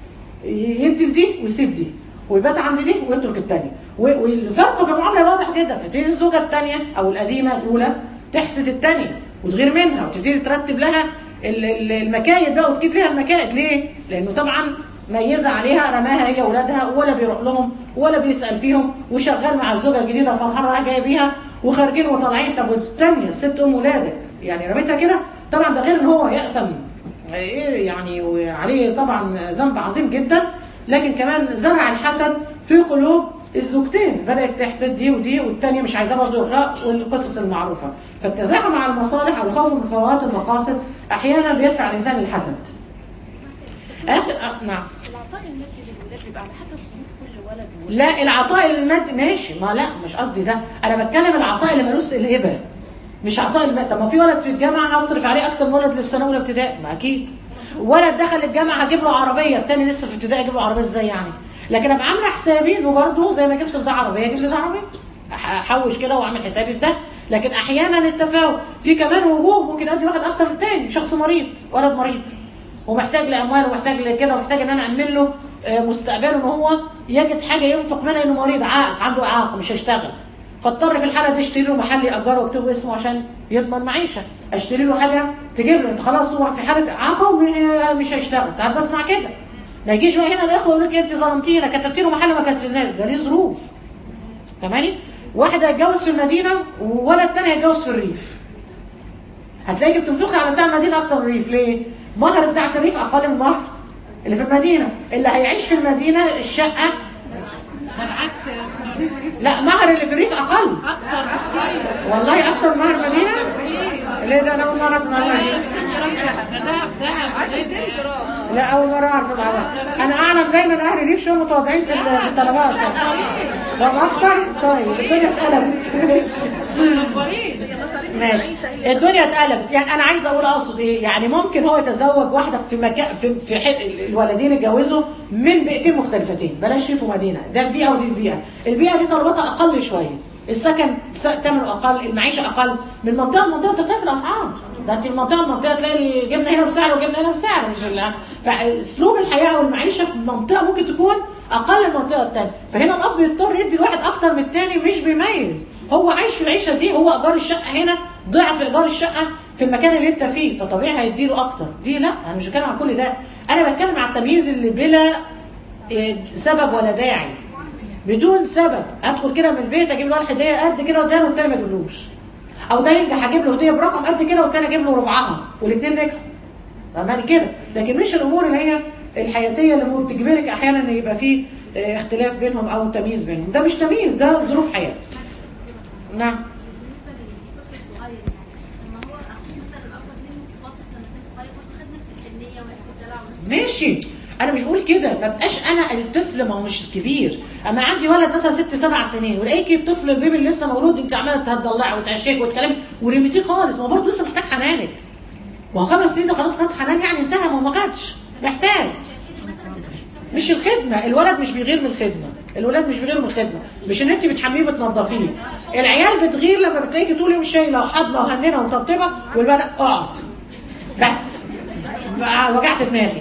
يدي لدي ويسيب دي ويبات عند دي ويترك الثانيه والفرق في المعامله واضح جدا فتبتدي الزوجه الثانيه او القديمه الاولى تحسد الثانيه وتغير منها وتبتدي ترتب لها ال- ال- المكايد بقى وتجيب لها المكايد ليه؟ لانه طبعا ميزه عليها رماها هي واولادها ولا بيروح لهم ولا بيسال فيهم وشغال مع الزوجه الجديده فرحان رايح جاي بيها وخارجين وطالعين طب والثانيه الست ام ولادك يعني رميتها كده طبعا ده غير ان هو يأسم ايه يعني وعليه طبعا ذنب عظيم جدا لكن كمان زرع الحسد في قلوب الزوجتين بدات تحسد دي ودي والثانيه مش عايزاه برضه يروح والقصص المعروفه فالتزاحم مع المصالح او الخوف من فوات المقاصد احيانا بيدفع الانسان للحسد اخر أه نعم العطاء المادي للولاد بيبقى على حسب ظروف كل ولد وولد لا العطاء المادي ماشي ما لا مش قصدي ده انا بتكلم العطاء اللي ملوش الهبه مش عطاء المادي طب ما في ولد في الجامعه هصرف عليه اكتر من ولد اللي في سنه اولى ابتدائي ما اكيد ولد دخل الجامعه هجيب له عربيه التاني لسه في ابتدائي اجيب له عربيه ازاي يعني لكن ابقى عامله حسابي انه برضه زي ما جبت لده عربيه اجيب لده عربيه أح- احوش كده واعمل حسابي في ده لكن احيانا التفاوت في كمان وجوه ممكن ادي واحد اكتر من التاني شخص مريض ولد مريض ومحتاج لاموال ومحتاج لكده ومحتاج ان انا امن له آه، مستقبله ان هو يجد حاجه ينفق منها انه مريض عائق عنده اعاقه مش هيشتغل فاضطر في الحاله دي اشتري له محل ياجره واكتبه اسمه عشان يضمن معيشه اشتري له حاجه تجيب له انت خلاص هو في حاله اعاقه ومش هيشتغل ساعات بسمع كده ما يجيش بقى هنا الاخوه يقول لك انت ظلمتينا كتبتي له محل ما كتبتلناش ده ليه ظروف فاهماني واحد هيتجوز في المدينه وولد تاني هيتجوز في الريف هتلاقيك بتنفقي على بتاع المدينه اكتر من الريف ليه؟ مهر بتاعت الريف اقل من المهر اللي في المدينه اللي هيعيش في المدينه الشقه بالعكس لا مهر اللي في الريف اقل اكثر بكتير والله اكتر مهر المدينه ليه ده انا اول مره في المعلومه دي دهب دهب لا اول مره اعرف المعلومه انا اعلم دايما اهل الريف شو متواضعين في ال- في الطلبات لو اكتر طيب الدنيا اتقلبت جبارين ماشي الدنيا اتقلبت يعني انا عايزه اقول اقصد ايه يعني ممكن هو يتزوج واحده في مكان في, في ح... الولدين اتجوزوا من بيئتين مختلفتين بلاش ريف ومدينه ده في بيئه ودي في بيئه البيئه دي طلباتها اقل شويه السكن س- ثمنه اقل المعيشه اقل من منطقه لمنطقه بتختلف الاسعار ده انت من منطقه لمنطقه تلاقي الجبنه هنا بسعر والجبنه هنا بسعر مش ال- فاسلوب الحياه او المعيشه في منطقه ممكن تكون اقل من المنطقه الثانيه فهنا الاب يضطر يدي الواحد اكتر من الثاني مش بيميز هو عايش في العيشه دي هو ايجار الشقه هنا ضعف ايجار الشقه في المكان اللي انت فيه فطبيعي هيديله اكتر دي لا انا مش بتكلم عن كل ده انا بتكلم عن التمييز اللي بلا إيه، سبب ولا داعي بدون سبب ادخل كده من البيت اجيب له هديه قد كده واديها له والتاني ما اجيبلوش او ده ينجح اجيب له هديه برقم قد كده والتاني اجيب له ربعها والاثنين نجحوا فاهماني كده لكن مش الامور اللي هي الحياتيه اللي ممكن تجبرك احيانا ان يبقى في آه، اختلاف بينهم او تمييز بينهم ده مش تمييز ده ظروف حياه نعم بالنسبه للطفل الصغير يعني لما هو اخوه مثلا الاكبر منه في فتره لما كان صغير برضه خد نفس الحنيه ونفس الدلع ونفس ماشي انا مش بقول كده ما بقاش انا الطفل ما هو مش كبير اما عندي ولد مثلا ست سبع سنين ولاقيكي الطفل البيبي اللي لسه مولود انت عماله تدلعي وتعشقي وتكلمي ورميتيه خالص ما هو برضه لسه محتاج حنانك وهو خمس سنين ده خلاص خد حنان يعني انتهى ما هو ما خدش محتاج مش الخدمة الولد مش بيغير من الخدمة الولاد مش بيغيروا من الخدمة مش ان انت بتحميه بتنظفيه العيال بتغير لما بتلاقيكي طول يوم شايله وحاضنه وهننه ومطبطبه والولد اقعد بس بقى وجعت دماغي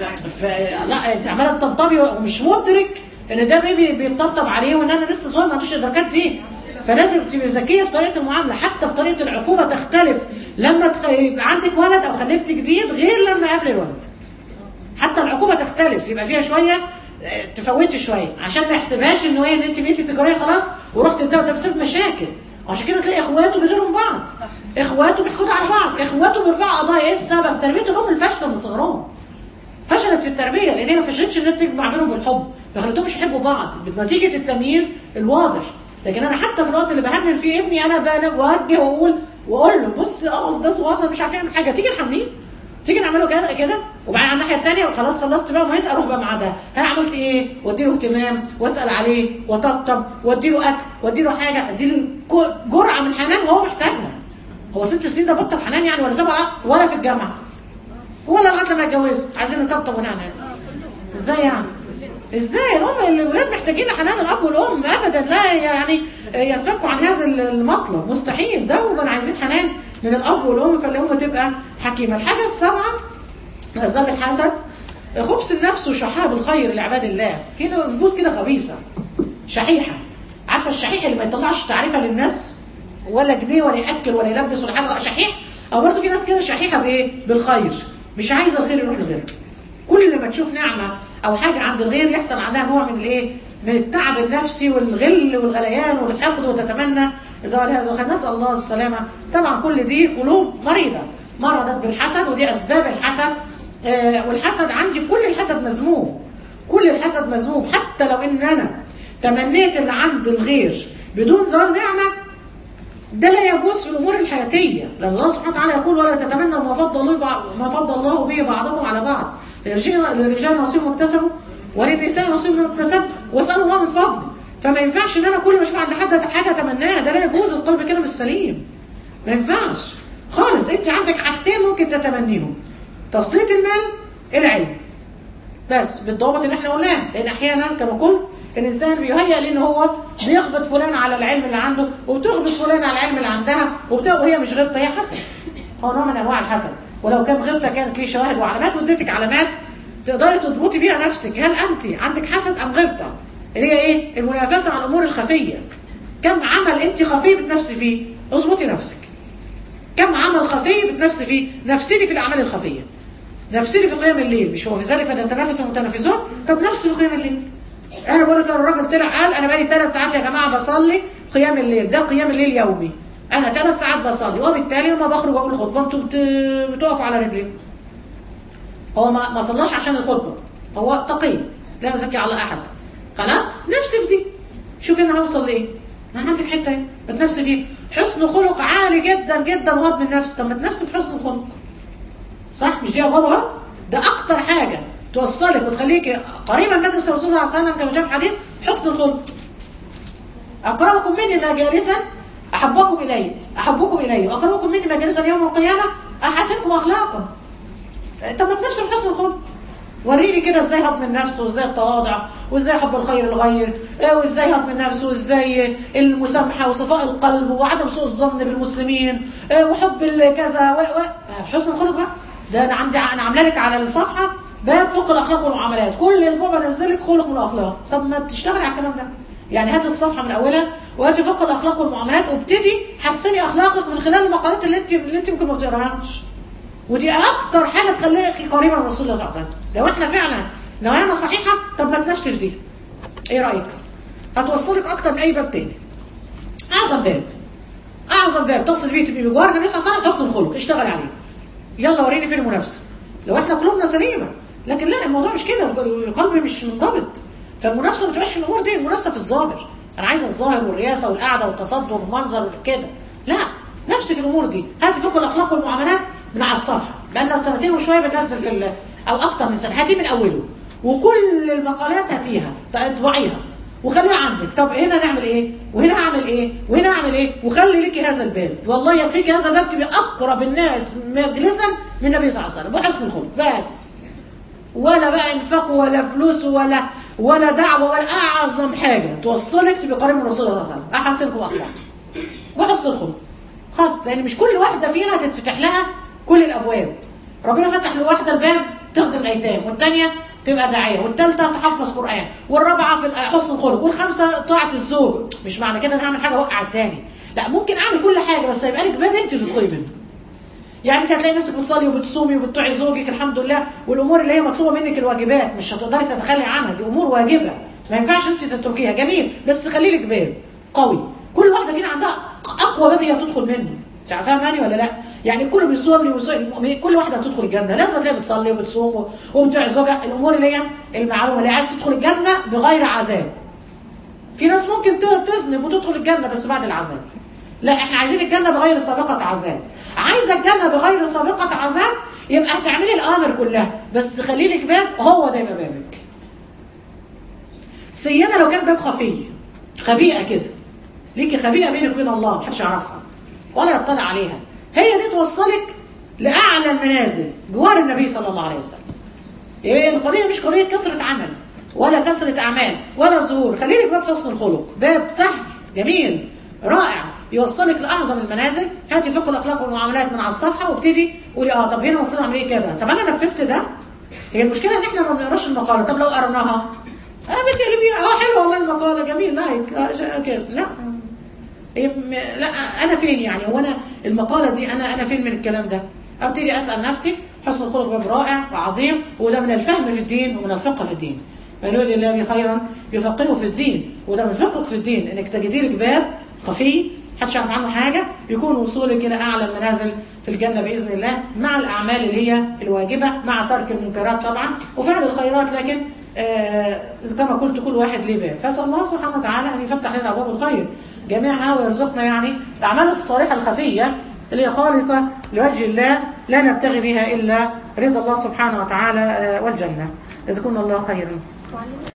فلا انت عماله تطبطبي ومش مدرك ان ده بيبي بيطبطب عليه وان انا لسه صغير ما عندوش الادراكات دي فلازم تبقي ذكيه في طريقه المعامله حتى في طريقه العقوبه تختلف لما تخ... يبقى عندك ولد او خلفت جديد غير لما قبل الولد حتى العقوبه تختلف يبقى فيها شويه آه، تفوتي شويه عشان ما يحسبهاش انه ايه ان انت بقيتي تجاريه خلاص ورحت ده ده بسبب مشاكل وعشان كده تلاقي اخواته بيغيروا من بعض اخواته بيحقدوا على بعض اخواته بيرفعوا قضايا ايه السبب تربيه الام الفاشله من صغرهم فشلت في التربيه لان هي ما فشلتش ان تجمع بينهم بالحب ما خلتهمش يحبوا بعض بنتيجه التمييز الواضح لكن انا حتى في الوقت اللي بهنن فيه ابني انا بوجه واقول واقول له بص اه ده صغير مش عارف يعمل حاجه تيجي نحميه تيجي نعمله كده كده وبعدين على الناحيه الثانيه خلاص خلصت بقى مهنتي اروح بقى مع ده ها عملت ايه وادي له اهتمام واسال عليه واطبطب وادي له اكل وادي له حاجه ادي له كو- جرعه من الحنان وهو محتاجها هو ست سنين ده بطل حنان يعني ولا سبعه ولا في الجامعه ولا لغايه لما يتجوزوا عايزين نطبطب ونعنع ازاي يعني ازاي الام الولاد محتاجين حنان الاب والام ابدا لا يعني ينفكوا عن هذا المطلب مستحيل ده هم عايزين حنان من الاب والام فالام تبقى حكيمه الحاجه السابعه من اسباب الحسد خبث النفس وشحاب الخير لعباد الله في نفوس كده خبيثه شحيحه عارفه الشحيح اللي ما يطلعش تعريفه للناس ولا جنيه ولا ياكل ولا يلبس ولا حاجه شحيح او برضه في ناس كده شحيحه بايه بالخير مش عايزه الخير يروح لغيرها كل ما تشوف نعمه او حاجه عند الغير يحصل عندها نوع من الايه من التعب النفسي والغل والغليان والحقد وتتمنى زوال هذا الخير نسال الله السلامه طبعا كل دي قلوب مريضه مرضت بالحسد ودي اسباب الحسد آه والحسد عندي كل الحسد مذموم كل الحسد مذموم حتى لو ان انا تمنيت اللي عند الغير بدون زوال نعمه ده لا يجوز في الامور الحياتيه لان الله سبحانه وتعالى يقول ولا تتمنوا ما فضل الله بعض- ما فضل الله به بعضكم على بعض للرجال للرجال نصيب ما اكتسبوا وللنساء نصيب ما اكتسب واسالوا الله من فضله فما ينفعش ان انا كل ما اشوف عند حد حاجه اتمناها ده لا يجوز القلب كده مش سليم ما ينفعش خالص انت عندك حاجتين ممكن تتمنيهم تسليط المال العلم بس بالضوابط اللي احنا قلناها لان احيانا كما قلت الانسان بيهيأ لان هو بيخبط فلان على العلم اللي عنده وبتخبط فلان على العلم اللي عندها وبت- وهي مش غبطه هي حسد هو نوع من انواع الحسد ولو كان غبطه كانت ليه شواهد وعلامات واديتك علامات تقدري تضبطي بيها نفسك هل انت عندك حسد ام غبطه اللي هي ايه المنافسه على الامور الخفيه كم عمل انت خفي بتنافسي فيه اظبطي نفسك كم عمل خفي بتنافسي فيه نفسيني في الاعمال الخفيه نفسيني في قيام الليل مش هو في ذلك فليتنافس المتنافسون طب نفسي في قيام الليل انا بقول لك الراجل طلع قال انا بقالي ثلاث ساعات يا جماعه بصلي قيام الليل ده قيام الليل يومي انا ثلاث ساعات بصلي وبالتالي لما بخرج اقول خطبه انتوا بت- بتقفوا على رجليكم هو ما ما صلاش عشان الخطبه هو تقي لا يزكي على احد خلاص نفسي في دي شوف انا هوصل لايه ما عندك حته اهي بتنفسي فيه حسن خلق عالي جدا جدا وغض من النفس طب ما تنفسي في حسن الخلق صح مش دي ابوابها ده اكتر حاجه توصلك وتخليك قريبا من نجس رسول الله صلى الله عليه وسلم كما جاء في الحديث حسن الخلق اكرمكم مني مجالسا احبكم الي احبكم الي واكرمكم مني مجالسا يوم القيامه احسنكم اخلاقا طب ما تنفسي في حسن الخلق وريني كده ازاي هضم النفس وازاي التواضع وازاي حب الخير للغير آه، وازاي هضم النفس وازاي المسامحه وصفاء القلب وعدم سوء الظن بالمسلمين آه، وحب الكذا و... و... آه، حسن الخلق بقى ده انا عندي انا عامله لك على الصفحه باب فقه الاخلاق والمعاملات كل اسبوع بنزل لك خلق من الاخلاق طب ما تشتغلي على الكلام ده يعني هات الصفحه من اولها وهاتي فقه الاخلاق والمعاملات وابتدي حسني اخلاقك من خلال المقالات اللي انت اللي انت ممكن ما بتقراهاش ودي اكتر حاجه تخليكي قريبه من رسول الله صلى الله عليه وسلم لو احنا فعلا نوايانا صحيحه طب ما تنافسي في دي ايه رايك هتوصلك اكتر من اي باب تاني اعظم باب اعظم باب توصل بيه تبقي بجوار النبي صلى الله عليه وسلم حسن الخلق اشتغل عليه يلا وريني فين المنافسه لو احنا قلوبنا سليمه لكن لا الموضوع مش كده القلب مش منضبط فالمنافسه ما تبقاش في الامور دي المنافسه في الظاهر انا عايزه الظاهر والرياسه والقعده والتصدر والمنظر كده لا نفسي في الامور دي هاتي فقه الاخلاق والمعاملات من على الصفحه بقالنا سنتين وشويه بننزل في ال- او اكتر من سنه هاتيه من اوله وكل المقالات هاتيها اطبعيها وخليها عندك طب هنا نعمل ايه وهنا اعمل ايه وهنا اعمل ايه وخلي لك هذا الباب والله يكفيك هذا الباب تبقى اقرب الناس مجلسا من النبي صلى الله عليه وسلم وحسن الخلق بس ولا بقى انفاق ولا فلوس ولا ولا دعوه ولا اعظم حاجه توصلك تبقى قريب من رسول الله صلى الله عليه وسلم احسنكم اخلاق وحسن الخلق خالص لان مش كل واحده فينا تتفتح لها كل الابواب ربنا فتح لواحده الباب تخدم الايتام والثانيه تبقى داعيه والثالثه تحفظ قران والرابعه في حسن الخلق والخامسه طاعه الزوج مش معنى كده انا هعمل حاجه اوقع الثاني لا ممكن اعمل كل حاجه بس هيبقى لك باب انت تدخلي منه يعني انت هتلاقي نفسك بتصلي وبتصومي وبتطيعي زوجك الحمد لله والامور اللي هي مطلوبه منك الواجبات مش هتقدري تتخلي عنها دي امور واجبه ما ينفعش انت تتركيها جميل بس خلي لك باب قوي كل واحده فينا عندها اقوى باب هي تدخل منه انت فاهماني ولا لا يعني الكل بيصلي ويصلي المؤمنين كل واحده هتدخل الجنه لازم تلاقي بتصلي وبتصوم وبتطيع زوجها الامور اللي هي المعلومه اللي عايز تدخل الجنه بغير عذاب في ناس ممكن ت- تذنب وتدخل الجنه بس بعد العذاب لا احنا عايزين الجنه بغير سابقه عذاب عايزه الجنه بغير سابقه عذاب يبقى هتعملي الامر كلها بس خلي لك باب هو ده يبقى بابك سيما لو كان باب خفي خبيئه كده ليكي خبيئه بينك وبين الله محدش يعرفها ولا يطلع عليها هي دي توصلك لاعلى المنازل جوار النبي صلى الله عليه وسلم يبقى القضيه مش قضيه كثره عمل ولا كثره اعمال ولا ظهور خلي لك باب حسن الخلق باب سهل جميل رائع يوصلك لاعظم المنازل هاتي فقه الاخلاق والمعاملات من على الصفحه وابتدي قولي اه طب هنا المفروض اعمل ايه كده طب انا نفذت ده هي المشكله ان احنا ما بنقراش المقاله طب لو قرناها اه بتقلبي اه حلوه والله المقاله جميل لايك آه كده لا إيه م- لا انا فين يعني هو انا المقاله دي انا انا فين من الكلام ده ابتدي اسال نفسي حسن الخلق باب رائع وعظيم وده من الفهم في الدين ومن الفقه في الدين من يريد الله به خيرا يفقهه في الدين وده من فقهك في الدين انك تجدي لك باب خفي محدش يعرف عنه حاجه يكون وصولك الى اعلى المنازل في الجنه باذن الله مع الاعمال اللي هي الواجبه مع ترك المنكرات طبعا وفعل الخيرات لكن آه كما قلت كل واحد ليه باب فاسال الله سبحانه وتعالى ان يفتح لنا ابواب الخير جميعها ويرزقنا يعني الاعمال الصالحه الخفيه اللي هي خالصه لوجه الله لا نبتغي بها الا رضا الله سبحانه وتعالى آه، والجنه جزاكم الله خيرا